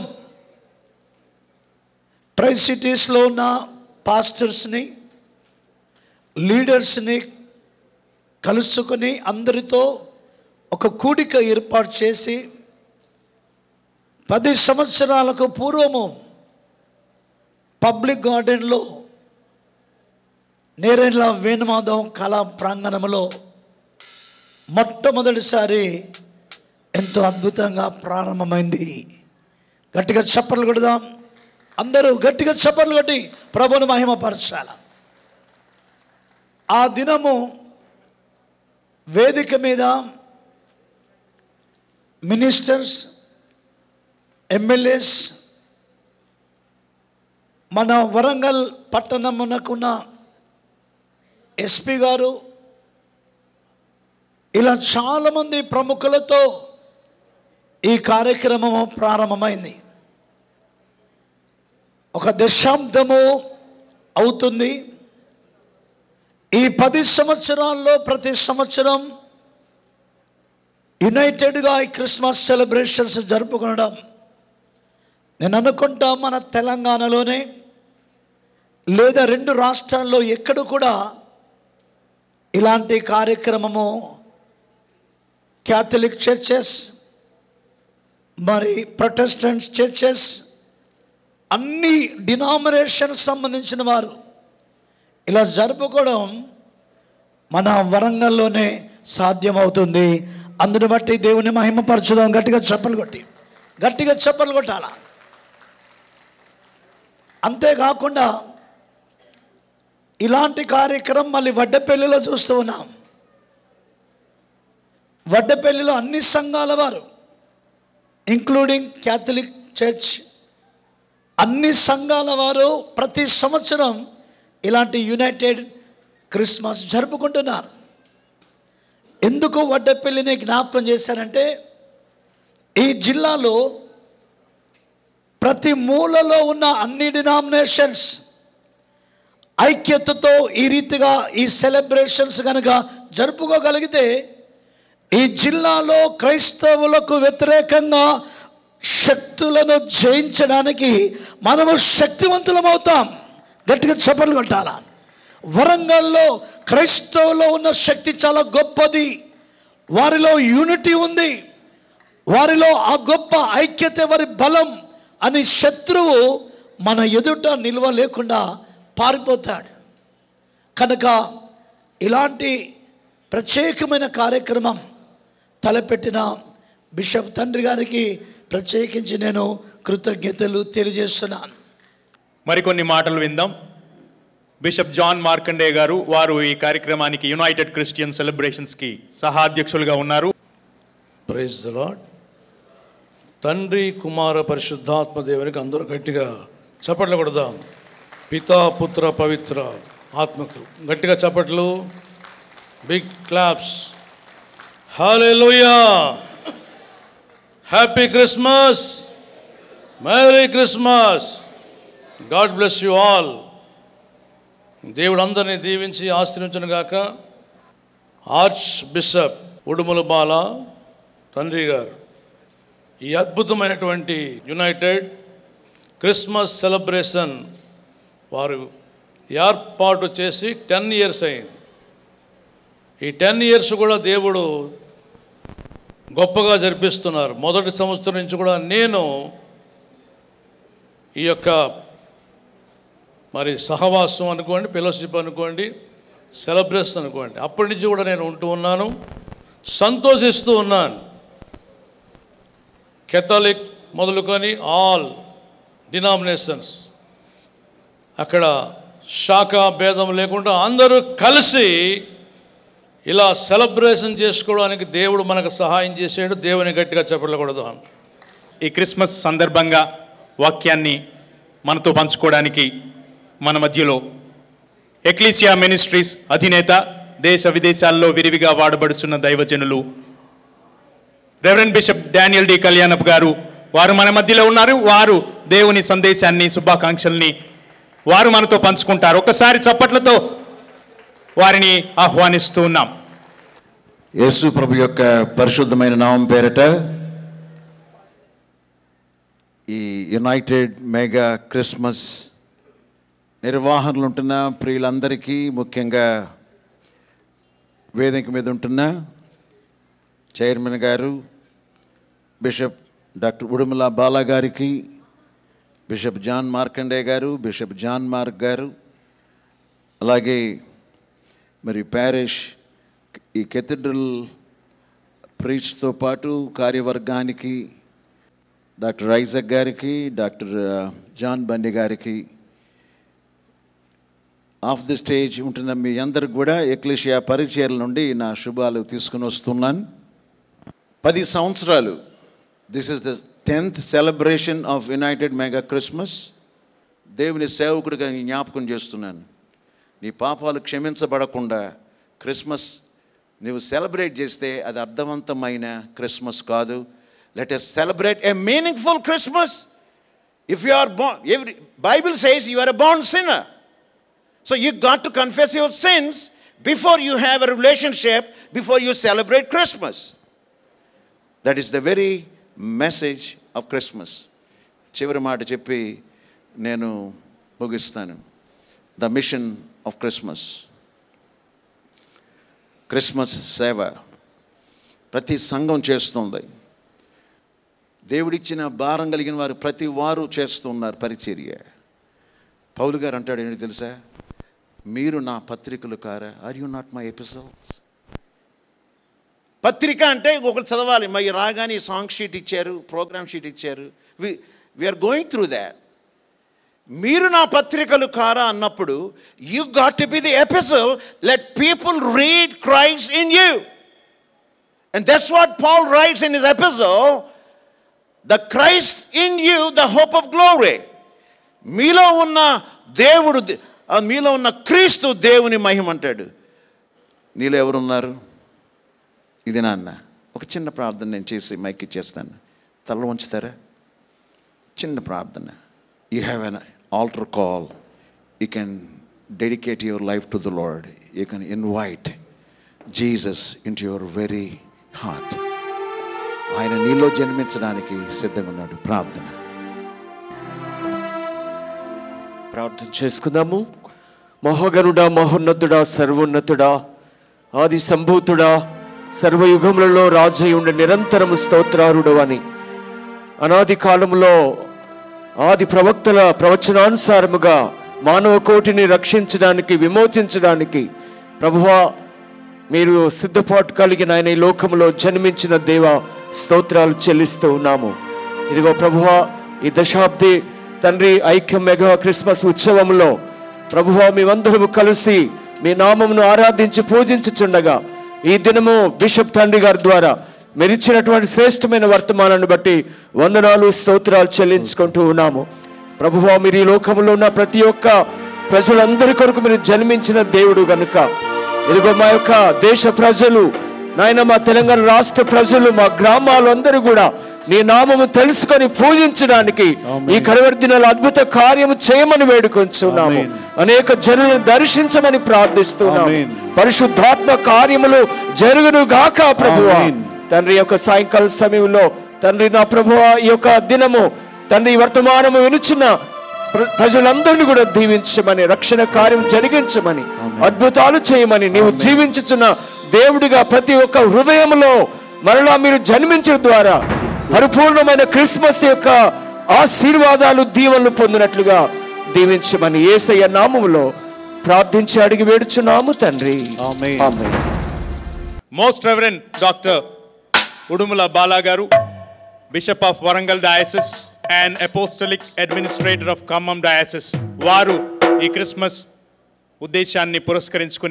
ట్రై సిటీస్లో ఉన్న పాస్టర్స్ని లీడర్స్ని కలుసుకొని అందరితో ఒక కూడిక ఏర్పాటు చేసి పది సంవత్సరాలకు పూర్వము పబ్లిక్ గార్డెన్లో నేరేళ్ల వేణుమాధవం కళా ప్రాంగణంలో మొట్టమొదటిసారి ఎంతో అద్భుతంగా ప్రారంభమైంది గట్టిగా చప్పట్లు కొడదాం అందరూ గట్టిగా చప్పట్లు కొట్టి ప్రభుని మహిమపరచాల ఆ దినము వేదిక మీద మినిస్టర్స్ ఎమ్మెల్యేస్ మన వరంగల్ పట్టణమునకున్న ఎస్పీ గారు ఇలా చాలామంది ప్రముఖులతో ఈ కార్యక్రమము ప్రారంభమైంది ఒక దశాబ్దము అవుతుంది ఈ పది సంవత్సరాల్లో ప్రతి సంవత్సరం యునైటెడ్గా ఈ క్రిస్మస్ సెలబ్రేషన్స్ జరుపుకోవడం నేను అనుకుంటా మన తెలంగాణలోనే లేదా రెండు రాష్ట్రాల్లో ఎక్కడ కూడా ఇలాంటి కార్యక్రమము క్యాథలిక్ చర్చెస్ మరి ప్రొటెస్టెంట్స్ చర్చెస్ అన్ని డినామినేషన్ సంబంధించిన వారు ఇలా జరుపుకోవడం మన వరంగల్లోనే సాధ్యమవుతుంది అందుని బట్టి దేవుని మహిమపరచుదాం గట్టిగా చెప్పలు కొట్టి గట్టిగా చెప్పలు కొట్టాల అంతేకాకుండా ఇలాంటి కార్యక్రమం మళ్ళీ వడ్డపల్లిలో చూస్తూ ఉన్నాం వడ్డపల్లిలో అన్ని సంఘాల వారు ఇంక్లూడింగ్ క్యాథలిక్ చర్చ్ అన్ని సంఘాల వారు ప్రతి సంవత్సరం ఇలాంటి యునైటెడ్ క్రిస్మస్ జరుపుకుంటున్నారు ఎందుకు వడ్డపల్లిని జ్ఞాపకం చేశారంటే ఈ జిల్లాలో ప్రతి మూలలో ఉన్న అన్ని డినామినేషన్స్ ఐక్యతతో ఈ రీతిగా ఈ సెలబ్రేషన్స్ కనుక జరుపుకోగలిగితే ఈ జిల్లాలో క్రైస్తవులకు వ్యతిరేకంగా శక్తులను జయించడానికి మనము శక్తివంతులమవుతాం గట్టిగా చప్పట్లు కొట్టాలా వరంగల్లో క్రైస్తవులో ఉన్న శక్తి చాలా గొప్పది వారిలో యూనిటీ ఉంది వారిలో ఆ గొప్ప ఐక్యత వారి బలం అని శత్రువు మన ఎదుట నిల్వ లేకుండా పారిపోతాడు కనుక ఇలాంటి ప్రత్యేకమైన కార్యక్రమం తలపెట్టిన బిషప్ తండ్రి గారికి ప్రత్యేకించి నేను కృతజ్ఞతలు తెలియజేస్తున్నాను మరికొన్ని మాటలు విందాం బిషప్ జాన్ మార్కండే గారు వారు ఈ కార్యక్రమానికి యునైటెడ్ క్రిస్టియన్ సెలబ్రేషన్స్కి సహాధ్యక్షులుగా ఉన్నారు ప్రైజ్ ద లాడ్ తండ్రి కుమార పరిశుద్ధాత్మ దేవునికి అందరూ గట్టిగా చప్పట్లు కొడదాం పితా పుత్ర పవిత్ర ఆత్మకు గట్టిగా చప్పట్లు big claps hallelujah happy Christmas merry Christmas God bless you all దేవుడు అందరినీ దీవించి ఆశ్రయించను గాక ఆర్చ్ బిషప్ ఉడుముల బాల తండ్రి గారు ఈ అద్భుతమైనటువంటి యునైటెడ్ క్రిస్మస్ సెలబ్రేషన్ వారు ఏర్పాటు చేసి టెన్ ఇయర్స్ అయింది ఈ టెన్ ఇయర్స్ కూడా దేవుడు గొప్పగా జరిపిస్తున్నారు మొదటి సంవత్సరం నుంచి కూడా నేను ఈ యొక్క మరి సహవాసం అనుకోండి ఫెలోషిప్ అనుకోండి సెలబ్రేషన్ అనుకోండి అప్పటి నుంచి కూడా నేను ఉంటూ ఉన్నాను సంతోషిస్తూ ఉన్నాను కెథలిక్ మొదలుకొని ఆల్ డినామినేషన్స్ అక్కడ శాఖ భేదం లేకుండా అందరూ కలిసి ఇలా సెలబ్రేషన్ చేసుకోవడానికి దేవుడు మనకు సహాయం చేసాడు దేవుని గట్టిగా చెప్పకూడదు అని ఈ క్రిస్మస్ సందర్భంగా వాక్యాన్ని మనతో పంచుకోవడానికి మన మధ్యలో ఎక్లీసియా మినిస్ట్రీస్ అధినేత దేశ విదేశాల్లో విరివిగా వాడబడుచున్న దైవజనులు రెవరెండ్ బిషప్ డానియల్ డి కళ్యాణప్ గారు వారు మన మధ్యలో ఉన్నారు వారు దేవుని సందేశాన్ని శుభాకాంక్షల్ని వారు మనతో పంచుకుంటారు ఒకసారి చప్పట్లతో వారిని ఆహ్వానిస్తూ ఉన్నాం యేసు ప్రభు యొక్క పరిశుద్ధమైన నామం పేరట ఈ యునైటెడ్ మెగా క్రిస్మస్ నిర్వహణలు ఉంటున్న ప్రియులందరికీ ముఖ్యంగా వేదిక మీద ఉంటున్న చైర్మన్ గారు బిషప్ డాక్టర్ ఉడుమల బాలా గారికి బిషప్ జాన్ మార్కండే గారు బిషప్ జాన్ మార్క్ గారు అలాగే మరి ప్యారిష్ ఈ కెథడ్రల్ ప్రీచ్తో పాటు కార్యవర్గానికి డాక్టర్ ఐజక్ గారికి డాక్టర్ జాన్ బండి గారికి ఆఫ్ ది స్టేజ్ ఉంటున్న మీ అందరికి కూడా ఎక్లేషియా పరిచయాల నుండి నా శుభాలు తీసుకుని వస్తున్నాను పది సంవత్సరాలు this is the tenth celebration of united mega Christmas దేవుని సేవకుడిగా నేను జ్ఞాపకం చేస్తున్నాను నీ పాపాలు క్షమించబడకుండా క్రిస్మస్ నువ్వు సెలబ్రేట్ చేస్తే అది అర్థవంతమైన క్రిస్మస్ కాదు let's celebrate a meaningful Christmas if you are born every Bible says you are a born sinner so you got to confess your sins before you have a relationship before you celebrate Christmas that is the very message of Christmas చివరి మాట చెప్పి నేను ముగిస్తాను the mission of Christmas Christmas సేవ ప్రతి సంఘం చేస్తుంది దేవుడిచ్చిన భారం కలిగిన వారు ప్రతి వారు చేస్తున్నారు పరిచర్య పౌలు గారు అంటాడు ఏంటి తెలుసా మీరు నా పత్రికలు కారా are you not my episodes పత్రిక అంటే ఒకరు చదవాలి మరి రాగానే సాంగ్ షీట్ ఇచ్చారు ప్రోగ్రామ్ షీట్ ఇచ్చారు we we are going through that మీరు నా పత్రికలు కారా అన్నప్పుడు you got to be the epistle let people read Christ in you and that's what Paul writes in his epistle the Christ in you the hope of glory మీలో ఉన్న దేవుడు they- ఆ మీలో ఉన్న క్రీస్తు దేవుని మహిమ అంటాడు నీలో ఎవరున్నారు ఇది నాన్న ఒక చిన్న ప్రార్థన నేను చేసి మైక్ ఇచ్చేస్తాను తల ఉంచుతారా చిన్న ప్రార్థన you have an altar call you can dedicate your life to the Lord you can invite Jesus in your very heart ఆయన నీలో జన్మించడానికి సిద్ధంగా ఉన్నాడు ప్రార్థన ప్రార్థన చేసుకుందాము మహోగరుడా మహోన్నతుడా సర్వోన్నతుడా ఆది సంభూతుడా సర్వయుగములలో రాజయుండ నిరంతరము స్తోత్రారుడు అని అనాది కాలములో ఆది ప్రవక్తల ప్రవచనానుసారముగా మానవ కోటిని రక్షించడానికి విమోచించడానికి ప్రభువా మీరు సిద్ధపాటు కలిగిన ఆయన ఈ లోకములో జన్మించిన దేవ స్తోత్రాలు చెల్లిస్తూ ఉన్నాము ఇదిగో ప్రభువా ఈ దశాబ్ది తండ్రి ఐక్యం మెగా క్రిస్మస్ ఉత్సవంలో ప్రభువా మేమందరము కలిసి మీ నామమును ఆరాధించి పూజించుచుండగా ఈ దినము బిషప్ తండ్రి గారి ద్వారా మీరు ఇచ్చినటువంటి శ్రేష్టమైన వర్తమానాన్ని బట్టి వందనాలు స్తోత్రాలు చెల్లించుకుంటూ ఉన్నాము ప్రభువా మీరు ఈ లోకంలో ఉన్న ప్రతి ఒక్క ప్రజలందరి కొరకు మీరు జన్మించిన దేవుడు గనుక ఇదిగో మా యొక్క దేశ ప్రజలు నాయన మా తెలంగాణ రాష్ట్ర ప్రజలు మా గ్రామాలు అందరూ కూడా నీ నామము తెలుసుకొని పూజించడానికి ఈ కడవరి దినాల అద్భుత కార్యము చేయమని వేడుకొంచున్నాము అనేక జనులను దర్శించమని ప్రార్థిస్తున్నాము పరిశుద్ధాత్మ కార్యములు జరుగును గాక ప్రభువా తండ్రి యొక్క సాయంకాల సమయంలో తండ్రి నా ప్రభువ ఈ యొక్క దినము తండ్రి ఈ వర్తమానము వినుచున్న ప్ర- ప్రజలందరినీ కూడా దీవించమని రక్షణ కార్యం జరిగించమని అద్భుతాలు చేయమని నీవు జీవించుచున్న దేవుడిగా ప్రతి ఒక్క హృదయంలో మరలా మీరు జన్మించడం ద్వారా పరిపూర్ణమైన క్రిస్మస్ యొక్క ఆశీర్వాదాలు దీవెనలు పొందినట్లుగా దీవించమని ఏసయ్య నామములో ప్రార్థించి అడిగి వేడుచున్నాము తండ్రి amen. Most reverend doctor Udumula Bala గారు bishop of Warangal diocese and apostolic administrator of Khammam diocese వారు ఈ క్రిస్మస్ ఉద్దేశాన్ని పురస్కరించుకుని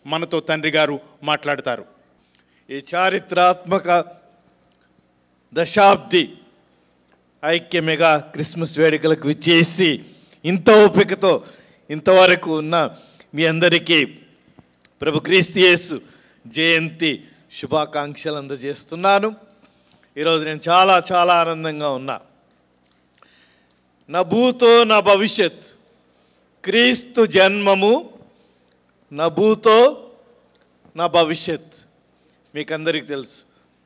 మనతో తండ్రి గారు మాట్లాడతారు ఈ చారిత్రాత్మక దశాబ్ది ఐక్య మెగా క్రిస్మస్ వేడుకలకు విచ్చేసి ఇంత ఓపికతో ఇంతవరకు ఉన్న మీ అందరికీ ప్రభు క్రీస్తు యేసు జయంతి శుభాకాంక్షలు అందజేస్తున్నాను ఈరోజు నేను చాలా చాలా ఆనందంగా ఉన్నా నా భూతో నా భవిష్యత్ క్రీస్తు జన్మము నా భూతో నా భవిష్యత్ మీకు అందరికీ తెలుసు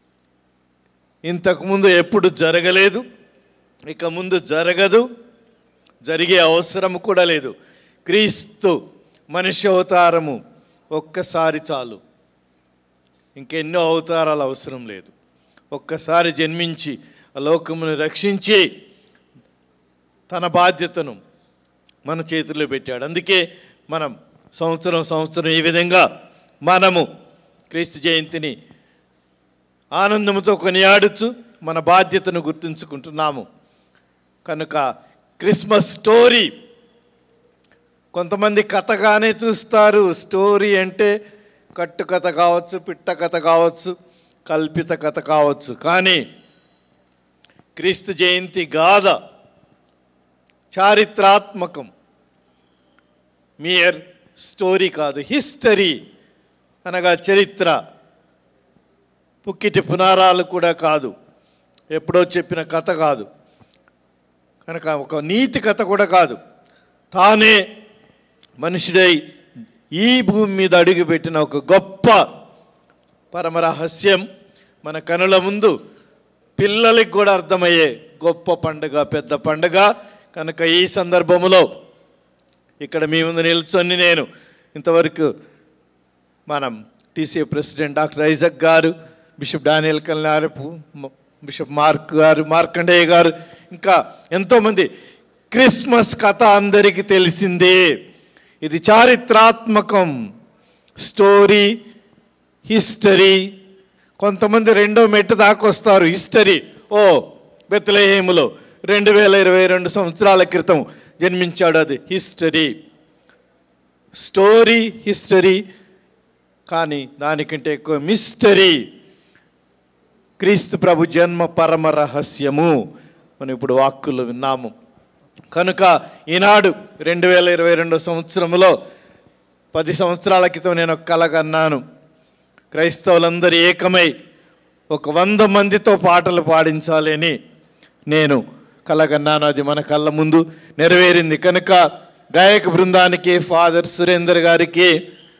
ఇంతకుముందు ఎప్పుడు జరగలేదు ఇక ముందు జరగదు జరిగే అవసరం కూడా లేదు క్రీస్తు మనిషి అవతారము ఒక్కసారి చాలు ఇంకెన్నో అవతారాలు అవసరం లేదు ఒక్కసారి జన్మించి ఆ లోకమును రక్షించి తన బాధ్యతను మన చేతుల్లో పెట్టాడు అందుకే మనం సంవత్సరం సంవత్సరం ఈ విధంగా మనము క్రీస్తు జయంతిని ఆనందంతో కొనియాడుచు మన బాధ్యతను గుర్తుంచుకుంటున్నాము కనుక క్రిస్మస్ స్టోరీ కొంతమంది కథగానే చూస్తారు స్టోరీ అంటే కట్టు కథ కావచ్చు పిట్ట కథ కావచ్చు కల్పిత కథ కావచ్చు కానీ క్రీస్తు జయంతి గాథ చారిత్రాత్మకం మియర్ స్టోరీ కాదు హిస్టరీ అనగా చరిత్ర పుక్కిటి పునారాలు కూడా కాదు ఎప్పుడో చెప్పిన కథ కాదు కనుక ఒక నీతి కథ కూడా కాదు తానే మనుషుడై ఈ భూమి మీద అడుగుపెట్టిన ఒక గొప్ప పరమరహస్యం మన కనుల ముందు పిల్లలకి కూడా అర్థమయ్యే గొప్ప పండుగ పెద్ద పండుగ కనుక ఈ సందర్భంలో ఇక్కడ మీ ముందు నిల్చొని నేను ఇంతవరకు మనం టీసీ ప్రెసిడెంట్ డాక్టర్ ఐజక్ గారు బిషప్ డానియల్ కల్నారపు మ- బిషప్ మార్క్ గారు మార్కండేయ గారు ఇంకా ఎంతోమంది క్రిస్మస్ కథ అందరికీ తెలిసిందే ఇది చారిత్రాత్మకం స్టోరీ హిస్టరీ కొంతమంది రెండో మెట్టు దాకొస్తారు హిస్టరీ ఓ బెత్లహేములో రెండు వేల ఇరవై రెండు సంవత్సరాల క్రితం జన్మించాడు అది హిస్టరీ స్టోరీ హిస్టరీ కానీ దానికంటే ఎక్కువ మిస్టరీ క్రీస్తు ప్రభు జన్మ పరమ రహస్యము మనం ఇప్పుడు వాక్కులు విన్నాము కనుక ఈనాడు రెండు వేల ఇరవై రెండో సంవత్సరంలో పది సంవత్సరాల క్రితం నేను ఒక కల కన్నాను క్రైస్తవులందరూ ఏకమై ఒక వంద మందితో పాటలు పాడించాలి అని నేను కలగన్నాను అది మన కళ్ళ ముందు నెరవేరింది కనుక గాయక బృందానికి ఫాదర్ సురేందర్ గారికి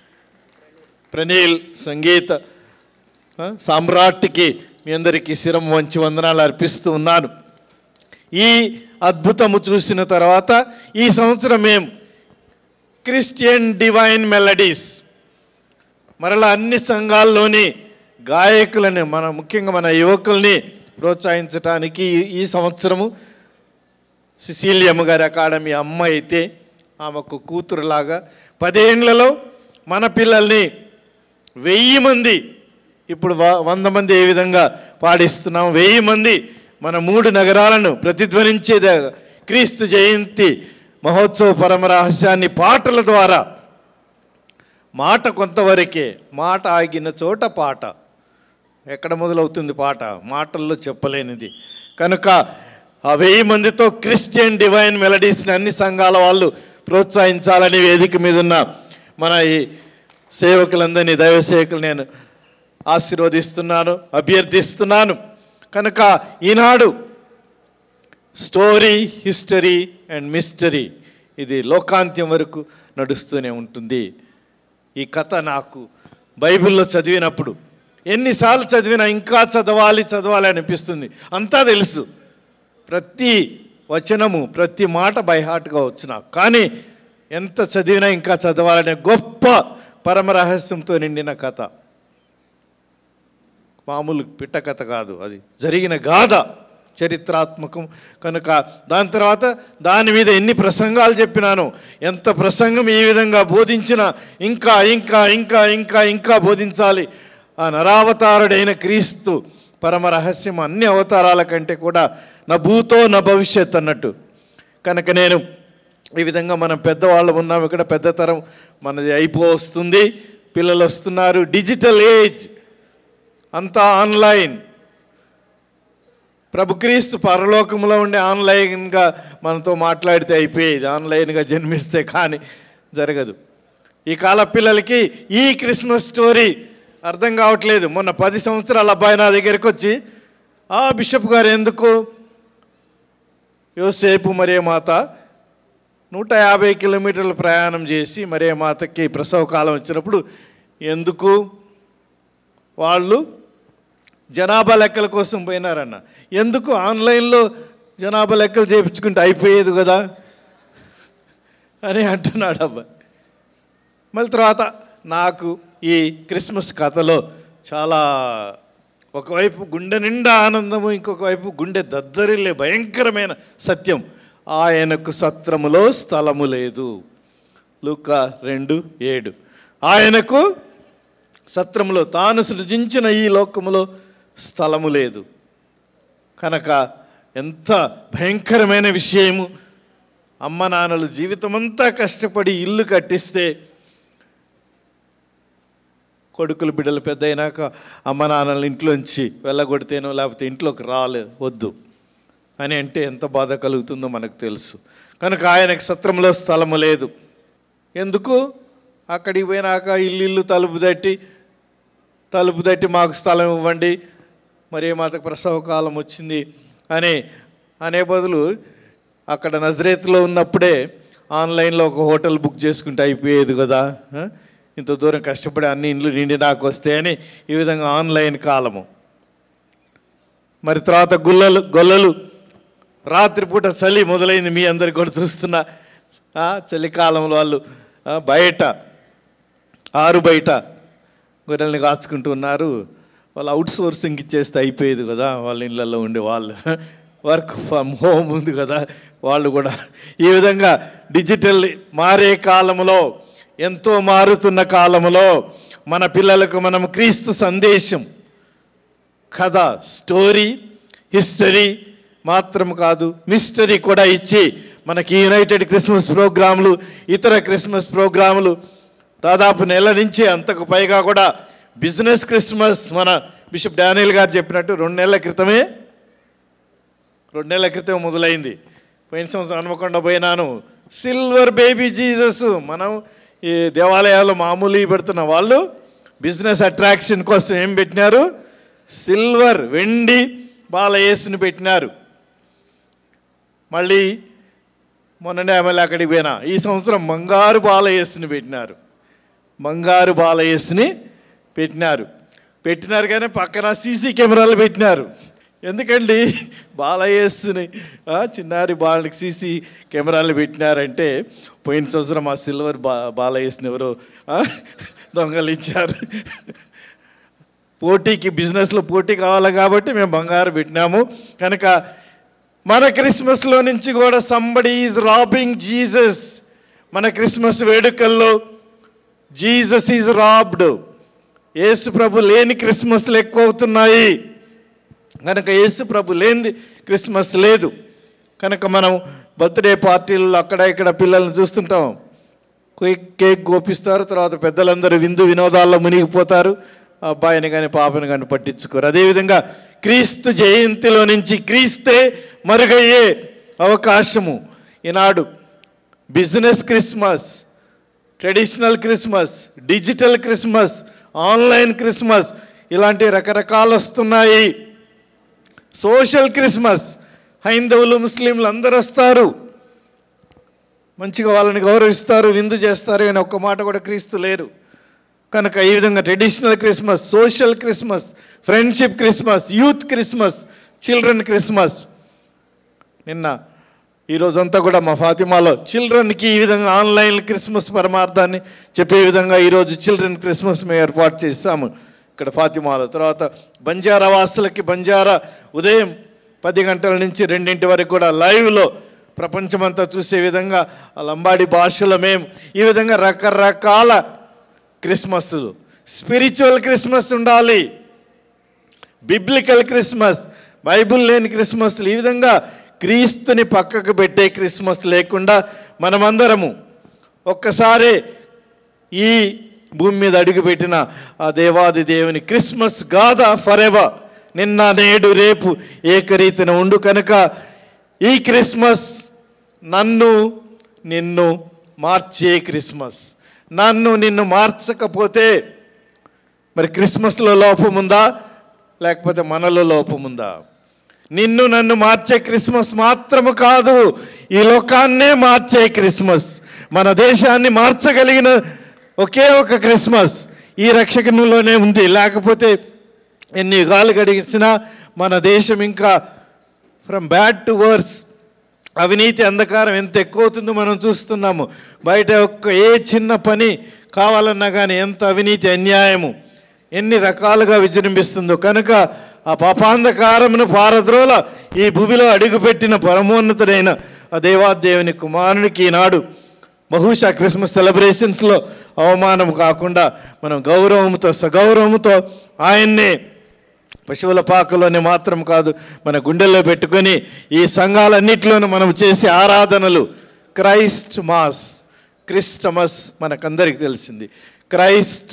ప్రణీల్ సంగీత ఆ, సామ్రాట్కి మీ అందరికీ శిరం వంచి వందనాలు అర్పిస్తూ ఉన్నాను ఈ అద్భుతము చూసిన తర్వాత ఈ సంవత్సరం మేము క్రిస్టియన్ డివైన్ మెలడీస్ మరలా అన్ని సంఘాల్లోని గాయకులని మన ముఖ్యంగా మన యువకుల్ని ప్రోత్సహించడానికి ఈ- ఈ సంవత్సరము సిసిలియమ్మ గారి అకాడమీ అమ్మ అయితే ఆమెకు కూతురులాగా పదేండ్లలో మన పిల్లల్ని వెయ్యి మంది ఇప్పుడు వ- వంద మంది ఏ విధంగా పాడిస్తున్నాం వెయ్యి మంది మన మూడు నగరాలను ప్రతిధ్వనించేదే క్రీస్తు జయంతి మహోత్సవ పరమ రహస్యాన్ని పాటల ద్వారా మాట కొంతవరకే మాట ఆగిన చోట పాట ఎక్కడ మొదలవుతుంది పాట మాటల్లో చెప్పలేనిది కనుక ఆ వెయ్యి మందితో క్రిస్టియన్ డివైన్ మెలడీస్ని అన్ని సంఘాల వాళ్ళు ప్రోత్సహించాలని వేదిక మీద ఉన్న మన ఈ సేవకులందరినీ దైవ సేవకులు నేను ఆశీర్వదిస్తున్నాను అభ్యర్థిస్తున్నాను కనుక ఈనాడు స్టోరీ హిస్టరీ అండ్ మిస్టరీ ఇది లోకాంత్యం వరకు నడుస్తూనే ఉంటుంది ఈ కథ నాకు బైబిల్లో చదివినప్పుడు ఎన్నిసార్లు చదివినా ఇంకా చదవాలి చదవాలి అనిపిస్తుంది అంతా తెలుసు ప్రతి వచనము ప్రతి మాట బైహార్ట్గా వచ్చు నాకు కానీ ఎంత చదివినా ఇంకా చదవాలనే గొప్ప పరమ రహస్యంతో నిండిన కథ మామూలు పిట్ట కథ కాదు అది జరిగిన గాథ చరిత్రాత్మకం కనుక దాని తర్వాత దాని మీద ఎన్ని ప్రసంగాలు చెప్పినాను ఎంత ప్రసంగం ఈ విధంగా బోధించినా ఇంకా ఇంకా ఇంకా ఇంకా ఇంకా బోధించాలి ఆ నరావతారుడైన క్రీస్తు పరమ రహస్యం అన్ని అవతారాల కంటే కూడా నా భూతో నా భవిష్యత్ అన్నట్టు కనుక నేను ఈ విధంగా మనం పెద్దవాళ్ళు ఉన్నాం ఇక్కడ పెద్ద తరం మనది అయిపో వస్తుంది పిల్లలు వస్తున్నారు డిజిటల్ ఏజ్ అంతా ఆన్లైన్ ప్రభుక్రీస్తు పరలోకంలో ఉండే ఆన్లైన్గా మనతో మాట్లాడితే అయిపోయేది ఆన్లైన్గా జన్మిస్తే కానీ జరగదు ఈ కాల పిల్లలకి ఈ క్రిస్మస్ స్టోరీ అర్థం కావట్లేదు మొన్న పది సంవత్సరాల అబ్బాయి నా దగ్గరికి వచ్చి ఆ బిషప్ గారు ఎందుకు యోసేపు మరే మాత నూట యాభై కిలోమీటర్ల ప్రయాణం చేసి మరే మాతకి ప్రసవ కాలం వచ్చినప్పుడు ఎందుకు వాళ్ళు జనాభా లెక్కల కోసం పోయినారన్న ఎందుకు ఆన్లైన్లో జనాభా లెక్కలు చేయించుకుంటే అయిపోయేది కదా అని అంటున్నాడు అబ్బాయి మళ్ళీ తర్వాత నాకు ఈ క్రిస్మస్ కథలో చాలా ఒకవైపు గుండె నిండా ఆనందము ఇంకొక వైపు గుండె దద్దరిల్లే భయంకరమైన సత్యం ఆయనకు సత్రములో స్థలము లేదు లూక రెండు ఏడు ఆయనకు సత్రములో తాను సృజించిన ఈ లోకములో స్థలము లేదు కనుక ఎంత భయంకరమైన విషయము అమ్మ నాన్నలు జీవితమంతా కష్టపడి ఇల్లు కట్టిస్తే కొడుకులు బిడ్డలు పెద్ద అయినాక అమ్మ నాన్నలు ఇంట్లోంచి వెళ్ళగొడితేనో లేకపోతే ఇంట్లోకి రాలే వద్దు అని అంటే ఎంత బాధ కలుగుతుందో మనకు తెలుసు కనుక ఆయనకు సత్రంలో స్థలము లేదు ఎందుకు అక్కడికి పోయినాక ఇల్లు ఇల్లు తలుపు తట్టి తలుపు తట్టి మాకు స్థలం ఇవ్వండి మరి మాతకు ప్రసవ కాలం వచ్చింది అని అనే బదులు అక్కడ నజరేత్లో ఉన్నప్పుడే ఆన్లైన్లో ఒక హోటల్ బుక్ చేసుకుంటే అయిపోయేది కదా ఆ? ఇంత దూరం కష్టపడి అన్ని ఇండ్లు నిండి నాకు వస్తే అని ఈ విధంగా ఆన్లైన్ కాలము మరి తర్వాత గుల్లలు గొల్లలు రాత్రిపూట చలి మొదలైంది మీ అందరికి కూడా చూస్తున్నా ఆ, చలికాలంలో వాళ్ళు ఆ, బయట ఆరు బయట గొర్రెల్ని కాచుకుంటూ ఉన్నారు వాళ్ళు అవుట్ సోర్సింగ్ ఇచ్చేస్తే అయిపోయేది కదా వాళ్ళ ఇళ్ళల్లో ఉండే వాళ్ళు వర్క్ ఫ్రమ్ హోమ్ ఉంది కదా వాళ్ళు కూడా ఈ విధంగా డిజిటల్ మారే కాలంలో ఎంతో మారుతున్న కాలంలో మన పిల్లలకు మనం క్రీస్తు సందేశం కథ స్టోరీ హిస్టరీ మాత్రం కాదు మిస్టరీ కూడా ఇచ్చి మనకి యునైటెడ్ క్రిస్మస్ ప్రోగ్రాములు ఇతర క్రిస్మస్ ప్రోగ్రాములు దాదాపు నెల నుంచి అంతకు పైగా కూడా బిజినెస్ క్రిస్మస్ మన బిషప్ డానియల్ గారు చెప్పినట్టు రెండు నెలల క్రితమే రెండు నెలల క్రితం మొదలైంది పోయిన సంవత్సరం హనుమకొండ పోయినాను సిల్వర్ బేబీ జీసస్ మనం ఈ దేవాలయాల్లో మామూలు పెడుతున్న వాళ్ళు బిజినెస్ అట్రాక్షన్ కోసం ఏం పెట్టినారు సిల్వర్ వెండి బాలయేసుని పెట్టినారు మళ్ళీ మొన్ననే ఎమ్మెల్యే అక్కడికి పోయినా ఈ సంవత్సరం బంగారు బాలయేసుని పెట్టినారు బంగారు బాలయేసుని పెట్టినారు పెట్టినారు కానీ పక్కన సీసీ కెమెరాలు పెట్టినారు ఎందుకండి బాలయేసుని ఆ, చిన్నారి బాలకి సీసీ కెమెరాలు పెట్టినారంటే పోయిన సంవత్సరం ఆ సిల్వర్ బా బాలయేసుని ఎవరో ఆ, దొంగలించారు పోటీకి బిజినెస్లో పోటీ కావాలి కాబట్టి మేము బంగారు పెట్టినాము కనుక మన క్రిస్మస్లో నుంచి కూడా సంబడి ఈజ్ రాబింగ్ జీసస్ మన క్రిస్మస్ వేడుకల్లో జీసస్ ఈజ్ రాబ్డ్ యేసు ప్రభు లేని క్రిస్మస్లు ఎక్కువ అవుతున్నాయి కనుక యేసు ప్రభు లేనిది క్రిస్మస్ లేదు కనుక మనం బర్త్డే పార్టీల్లో అక్కడ ఇక్కడ పిల్లల్ని చూస్తుంటాం కేక్ కేక్ గోపిస్తారు తర్వాత పెద్దలందరూ విందు వినోదాల్లో మునిగిపోతారు ఆ అబ్బాయిని కానీ పాపని కానీ పట్టించుకోరు అదేవిధంగా క్రీస్తు జయంతిలో నుంచి క్రీస్తే మరుగయ్యే అవకాశము ఈనాడు business Christmas traditional Christmas digital Christmas online Christmas ఇలాంటి రకరకాలు వస్తున్నాయి సోషల్ క్రిస్మస్ హైందవులు ముస్లింలు అందరూ వస్తారు మంచిగా వాళ్ళని గౌరవిస్తారు విందు చేస్తారు అని ఒక్క మాట కూడా క్రీస్తు లేరు కనుక ఈ విధంగా traditional Christmas social Christmas friendship Christmas youth Christmas children Christmas నిన్న ఈ రోజంతా కూడా మా ఫాతిమాలో చిల్డ్రన్కి ఈ విధంగా ఆన్లైన్ క్రిస్మస్ పరమార్థాన్ని చెప్పే విధంగా ఈరోజు చిల్డ్రన్ క్రిస్మస్ మేము ఏర్పాటు చేస్తాము ఇక్కడ ఫాతిమాలో తర్వాత బంజారా వాసులకి బంజారా ఉదయం పది గంటల నుంచి రెండింటి వరకు కూడా లైవ్లో ప్రపంచమంతా చూసే విధంగా ఆ లంబాడి భాషలో మేము ఈ విధంగా రకరకాల క్రిస్మస్ స్పిరిచువల్ క్రిస్మస్ ఉండాలి బిబ్లికల్ క్రిస్మస్ బైబుల్ లేని క్రిస్మస్లు ఈ విధంగా క్రీస్తుని పక్కకు పెట్టే క్రిస్మస్ లేకుండా మనమందరము ఒక్కసారి ఈ భూమి మీద అడుగుపెట్టిన ఆ దేవాది దేవుని క్రిస్మస్ గాథ ఫర్ ఎవర్ నిన్న నేడు రేపు ఏకరీతిన ఉండు కనుక ఈ క్రిస్మస్ నన్ను నిన్ను మార్చే క్రిస్మస్ నన్ను నిన్ను మార్చకపోతే మరి క్రిస్మస్లో లోపం ఉందా లేకపోతే మనలో లోపం ఉందా నిన్ను నన్ను మార్చే క్రిస్మస్ మాత్రము కాదు ఈ లోకాన్నే మార్చే క్రిస్మస్ మన దేశాన్ని మార్చగలిగిన ఒకే ఒక క్రిస్మస్ ఈ రక్షకునిలోనే ఉంది లేకపోతే ఎన్ని యుగాలు గడిచినా మన దేశం ఇంకా ఫ్రమ్ బ్యాడ్ టు వర్స్ అవినీతి అంధకారం ఎంత ఎక్కువ అవుతుందో మనం చూస్తున్నాము బయట ఒక్క ఏ చిన్న పని కావాలన్నా కానీ ఎంత అవినీతి అన్యాయము ఎన్ని రకాలుగా విజృంభిస్తుందో కనుక ఆ పాపాంధకారమును పారద్రోల ఈ భూమిలో అడుగుపెట్టిన పరమోన్నతుడైన ఆ దేవాదేవుని కుమారునికి ఈనాడు బహుశా క్రిస్మస్ సెలబ్రేషన్స్లో అవమానం కాకుండా మనం గౌరవంతో సగౌరవంతో ఆయన్నే పశువుల పాకలోనే మాత్రం కాదు మన గుండెల్లో పెట్టుకొని ఈ సంఘాలన్నిటిలోనూ మనం చేసే ఆరాధనలు క్రైస్ట్ మాస్ క్రిస్టమస్ మనకందరికి తెలిసింది క్రైస్ట్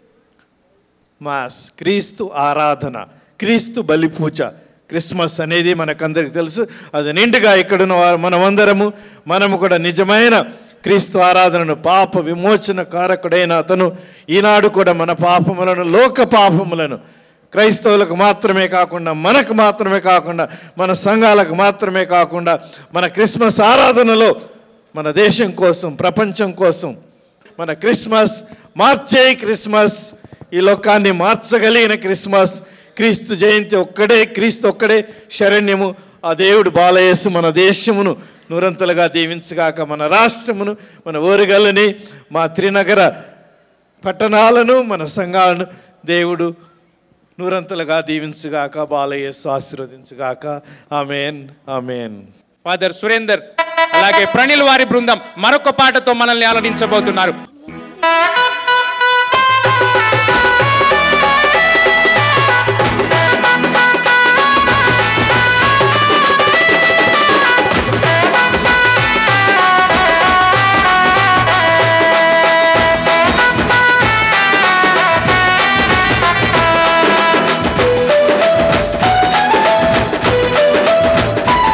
మాస్ క్రీస్తు ఆరాధన క్రీస్తు బలిపూజ క్రిస్మస్ అనేది మనకందరికి తెలుసు అది నిండుగా ఇక్కడున్న వారు మనమందరము మనము కూడా నిజమైన క్రీస్తు ఆరాధనను పాప విమోచన కారకుడైన అతను ఈనాడు కూడా మన పాపములను లోక పాపములను క్రైస్తవులకు మాత్రమే కాకుండా మనకు మాత్రమే కాకుండా మన సంఘాలకు మాత్రమే కాకుండా మన క్రిస్మస్ ఆరాధనలో మన దేశం కోసం ప్రపంచం కోసం మన క్రిస్మస్ మార్చే క్రిస్మస్ ఈ లోకాన్ని మార్చగలిగిన క్రిస్మస్ క్రీస్తు జయంతి ఒక్కడే క్రీస్తు ఒక్కడే శరణ్యము ఆ దేవుడు బాలయేసు మన దేశమును నూరంతలుగా దీవించగాక మన రాష్ట్రమును మన ఊరుగల్లని మా త్రినగర పట్టణాలను మన సంఘాలను దేవుడు నూరంతలుగా దీవించుగాక బాలయేసు ఆశీర్వదించుగాక ఆమెన్ ఆమెన్ ఫాదర్ సురేందర్ అలాగే ప్రణిల్ వారి బృందం మరొక పాటతో మనల్ని ఆలడించబోతున్నారు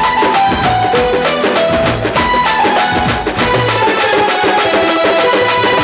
Thank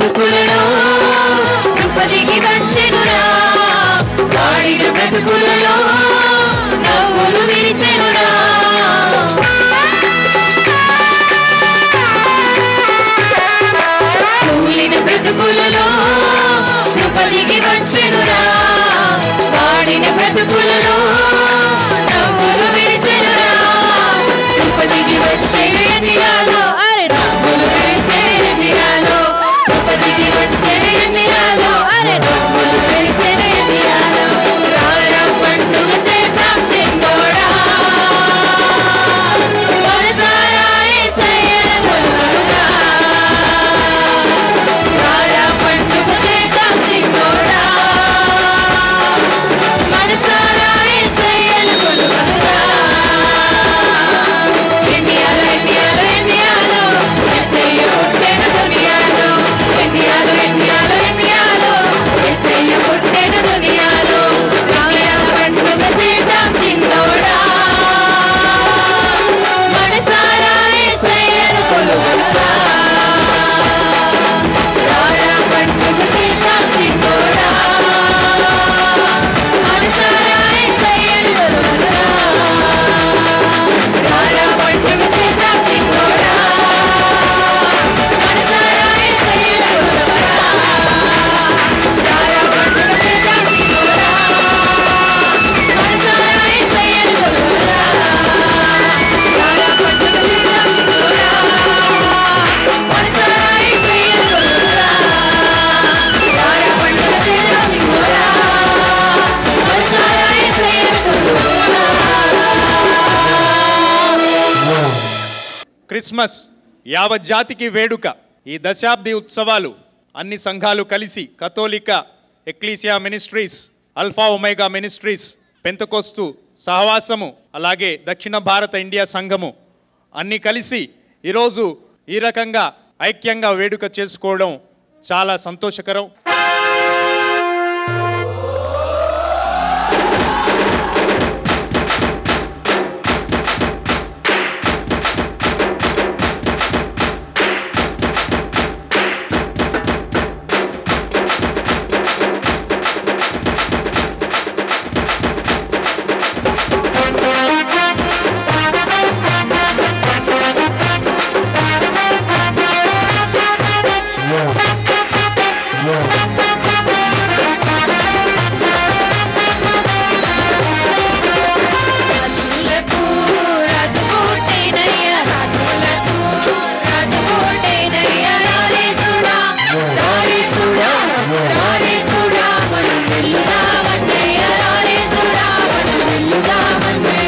బ్రతుకులలో కృపదిగి వచ్చెనురా వాడిన బ్రతుకులలో నవ్వులు విరిసెనురా కూలిన బ్రతుకులలో కృపదిగి వచ్చెనురా వాడిన బ్రతుకులలో నవ్వులు విరిసెనురా కృపదిగి వచ్చే ఎన్నిరాలో అరే నవ్వులు విరిసే ఎన్నిరాలో కృపదిగి వచ్చే ఎన్నిరాలో అరే నవ్వులు విరిసే ఎన్నిరాలో రారా పండుగ సేద్దాం సింగోడా మనసారా యేసయ్యను కొలువరుగా రారా పండుగ సేద్దాం సింగోడా మనసారా యేసయ్యను కొలువరుగా ఎన్నియాలో ఎన్నియాలో ఎన్నియాలో యేసయ్య పుట్టెను దునియాలో ఎన్నియాలో ఎన్నియాలో ఎన్నియాలో యేసయ్య పుట్టెను దునియాలో రారా పండుగ సేద్దాం సింగోడా మనసారా యేసయ్యను కొలువరుగా రారా పండుగ సేద్దాం సింగోడా మనసారా యేసయ్యను కొలువరుగా రారా పండుగ సేద్దాం సింగోడా మనసారా యేసయ్యను కొలువరుగా రారా పండుగ సేద్దాం సింగోడా మనసారా యేసయ్యను కొలువరుగా రారా పండుగ సేద్దాం సింగోడా మనసారా యేసయ్యను కొలువరుగా రారా పండుగ సేద్దాం సింగోడా మనసారా యేసయ్యను క్రిస్మస్ యావత్ జాతికి వేడుక ఈ దశాబ్ది ఉత్సవాలు అన్ని సంఘాలు కలిసి కథోలిక ఎక్లీసియా మినిస్ట్రీస్ అల్ఫా ఒమేగా మినిస్ట్రీస్ పెంతకోస్తు సహవాసము అలాగే దక్షిణ భారత ఇండియా సంఘము అన్నీ కలిసి ఈరోజు ఈ రకంగా ఐక్యంగా వేడుక చేసుకోవడం చాలా సంతోషకరం రాజులకు రాజు కోటేనయ్య రాజులకు రాజు కోటేనయ్య రారేసుడా రారేసుడా రారేసుడా మనం వెల్లుదామన్నయ్య రారేసుడా మనం వెల్లుదామన్నయ్య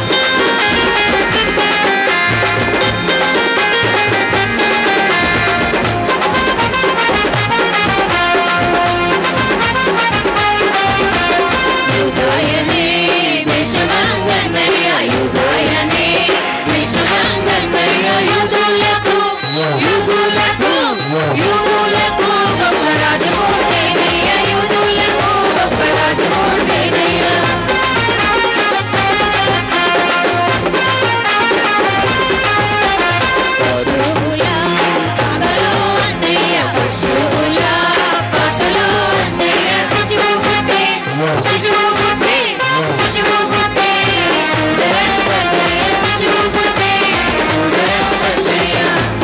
యుధాయనే దేశమంగన్నయ్య యుధాయనే దేశమంగన్నయ్య యుధులకు యుధులకు యుధులకు గొప్ప రాజు కోటేనయ్య యుధులకు గొప్ప రాజు కోటేనయ్య పశువుల పాకలో అన్నయ్య పశువుల పాకలో అన్నయ్య శిశువు పుట్టే శిశువు పుట్టే శిశువు పుట్టే చూడరం అన్నయ్య శిశువు పుట్టే చూడరం అన్నయ్య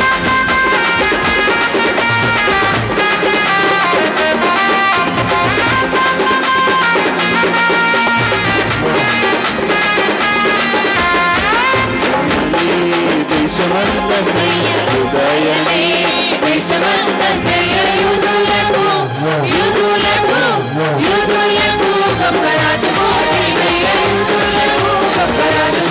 ఉదయమే దేశమంతన్నయ్య యుధులకు యుధులకు యుధులకు గొప్ప రాజు కోటేనయ్య యుధులకు గొప్ప రాజు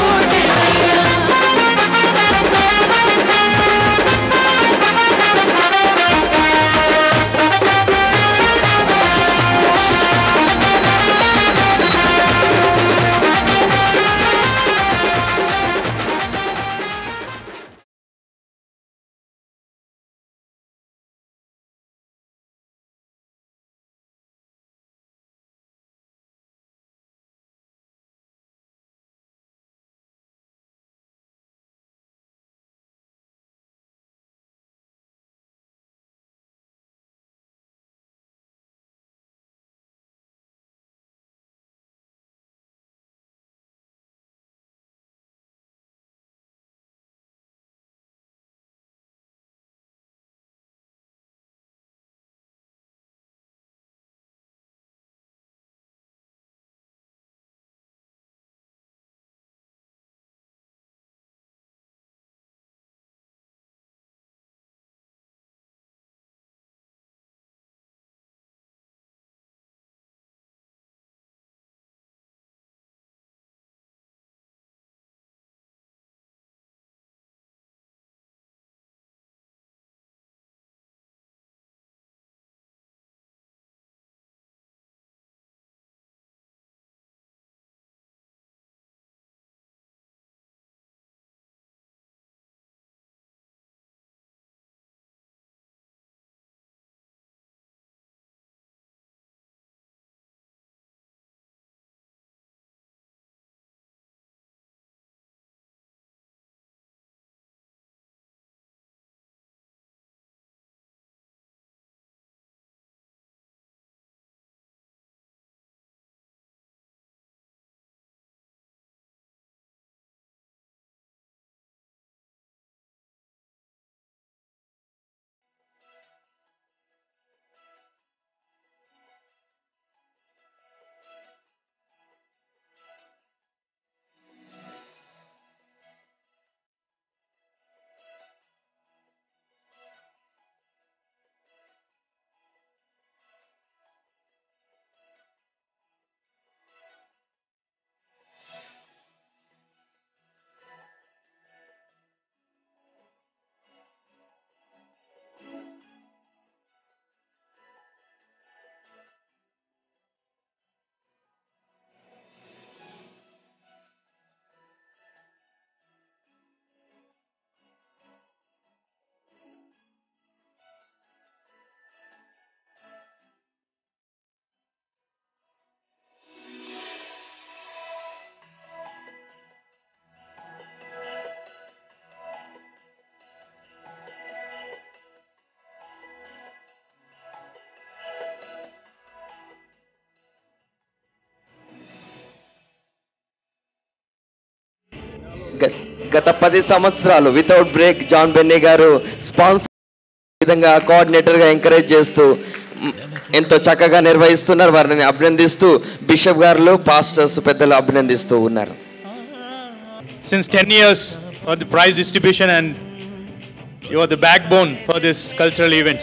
గత పది సంవత్సరాలు వితౌట్ బ్రేక్ జాన్ బెన్నీ గారు స్పాన్సర్ విధంగా కోఆర్డినేటర్గా ఎంకరేజ్ చేస్తూ మ్, ఎంతో చక్కగా నిర్వహిస్తున్నారు వారిని అభినందిస్తూ బిషప్ గారు పాస్టర్స్ పెద్దలు అభినందిస్తూ ఉన్నారు since 10 years for the prize distribution and you are the backbone for this cultural events.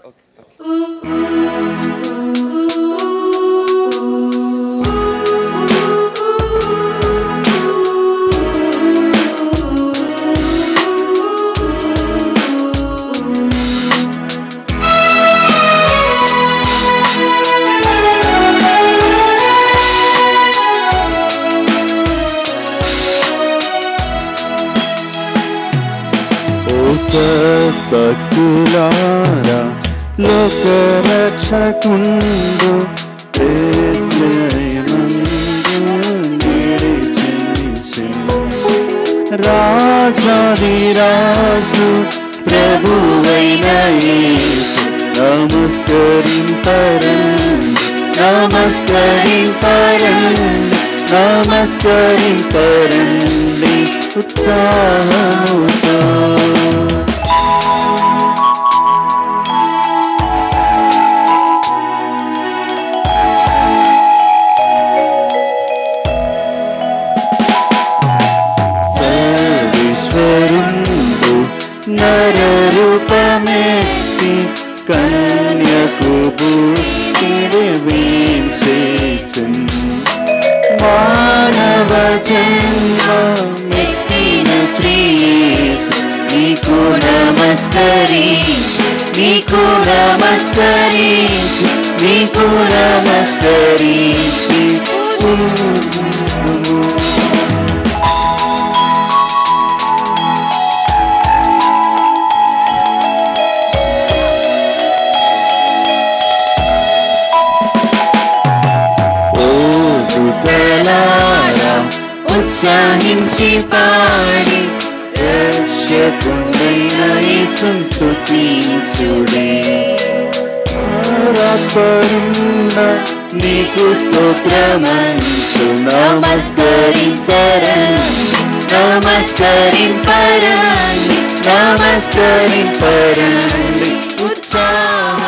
ఓ సద్భక్తులారా లోకరక్షకుండు రాజాదిరాజు ప్రభువైన యేసు నమస్కరింపరండి నమస్కరింపరండి నమస్కరింపరండి ఉత్సాహముతో సర్వేశ్వరుండు నరరూపమెత్తి కన్యకు బుద్ధిడి వీంసేసిన్ మానవ జన్మమెత్తిన శ్రీయేసు నీకు నమస్కరించు నీకు నమస్కరించు నీకు నమస్కరించి ఓ దూతలారా ఉత్సాహించి పాడి రక్షకుడైన యేసును స్తుతించుడే ఆరాపరున్న నీకు స్తోత్రమంచు నమస్కరించరండి నమస్కరింపరండి నమస్కరింపరండి ఉత్సాహం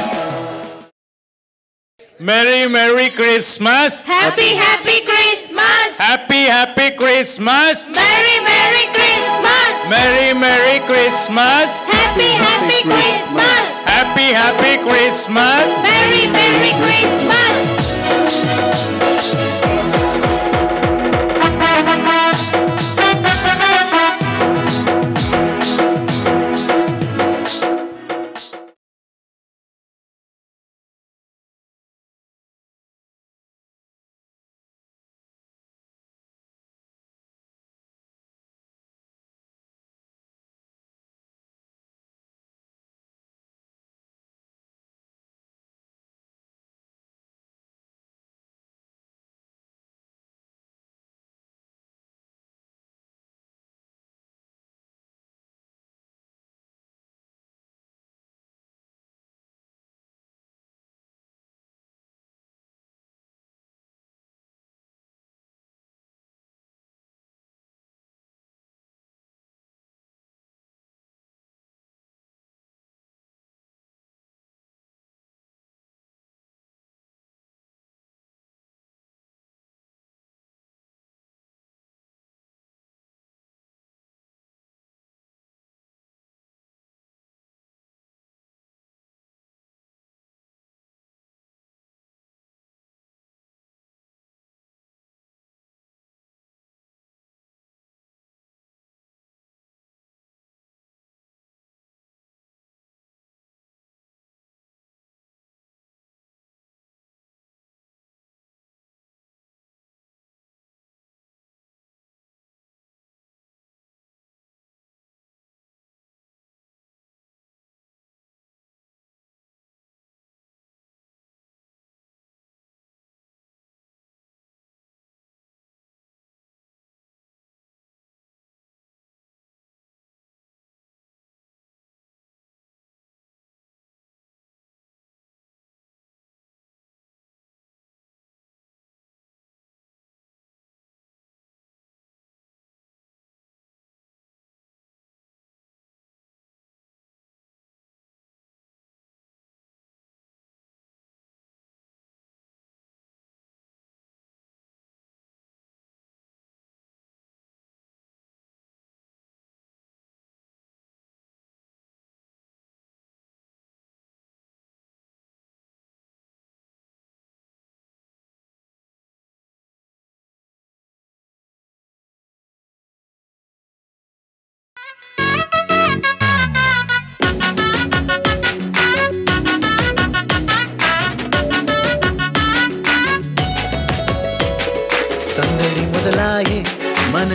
Merry, Merry Christmas. Happy, happy Christmas. Happy, happy Christmas. Merry, Merry Christmas. Merry, Merry Christmas. Happy, happy Christmas. Happy, happy Christmas. Merry, Merry Christmas.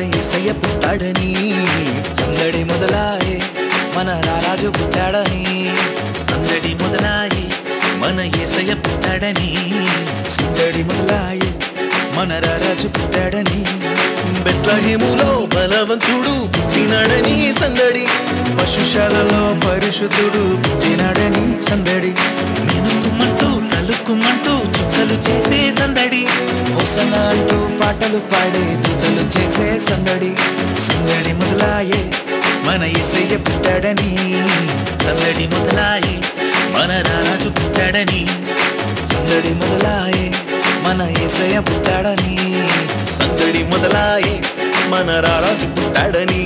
ఏసయ్య పుట్టాడని సందడి మొదలాయే మన రారాజు పుట్టాడని సందడి మొదలాయే మన ఏసయ్య పుట్టాడని సందడి మొదలాయే మన రారాజు పుట్టాడని బెత్లహేములో బలవంతుడు పుట్టినాడని సందడి పశుశాలలో పరిశుద్ధుడు పుట్టినాడని సందడి మెనుకుమంటూ తలుక్కుమంటూ చుక్కలు చేసే సందడి హోసన అంటూ పాటలు పాడే దూతలు చేసే సందడి సందడి మొదలాయే మన ఇసయ్య పుట్టాడని సందడి మొదలాయే మన రారాజు పుట్టాడని సందడి మొదలాయే మన ఏసయ్య పుట్టాడని సందడి మొదలాయే మన రారాజు పుట్టాడని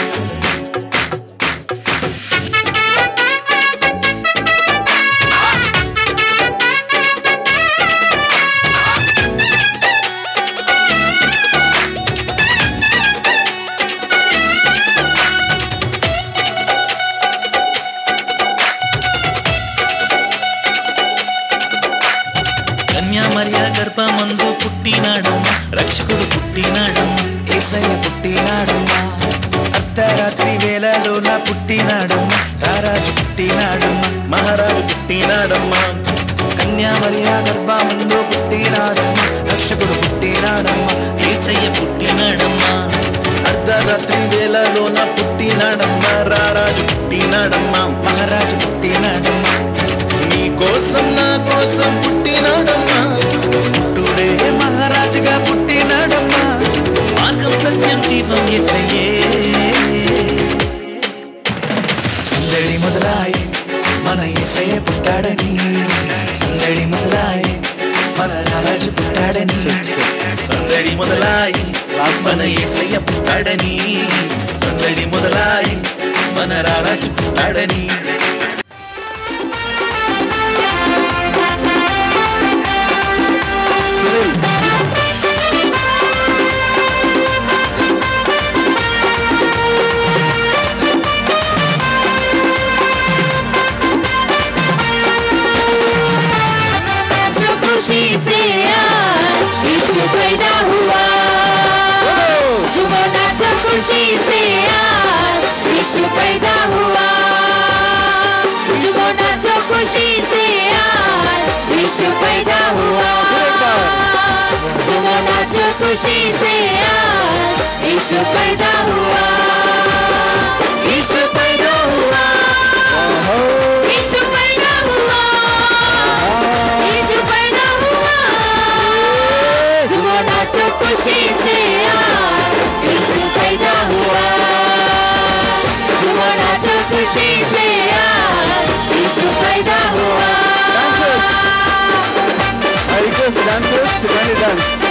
కన్యామర్య గర్భమందు పుట్టినాడమ్మ రక్షకుడు పుట్టినాడమ్మ ఏసయ్య పుట్టినాడమ్మ అర్ధరాత్రి వేళలోన పుట్టినాడమ్మ రారాజు పుట్టినాడమ్మ మహారాజు పుట్టినాడమ్మ కన్యామర్య గర్భమందు పుట్టినాడమ్మ రక్షకుడు పుట్టినాడమ్మ ఏసయ్య పుట్టినాడమ్మ అర్ధరాత్రి వేళలోన పుట్టినాడమ్మ రారాజు పుట్టినాడమ్మ మహారాజు పుట్టినాడమ్మ నీ కోసం నా కోసం పుట్టినాడమ్మా పుట్టుడే మహారాజుగా పుట్టినాడమ్మా మార్గం సత్యం జీవం ఎసయ్యే సందడి మొదలాయే మన ఎసయ్య పుట్టాడని సందడి మొదలాయే మన రారాజు పుట్టాడని సందడి మొదలాయి మన ఏసయ్య పుట్టాడని సందడి మొదలాయి మన రారాజు పుట్టాడని जो खुशी से आज यीशु पैदा हुआ झूमो नाचो खुशी से आज यीशु पैदा हुआ झूमो नाचो खुशी से आज यीशु पैदा हुआ झूमो नाचो खुशी से आज यीशु पैदा हुआ यीशु पैदा हुआ यीशु पैदा हुआ यीशु पैदा हुआ झूमो नाचो खुशी से आज यीशु पैदा हुआ झूमो नाचो खुशी से आज यीशु पैदा हुआ I request dancers to kindly dance.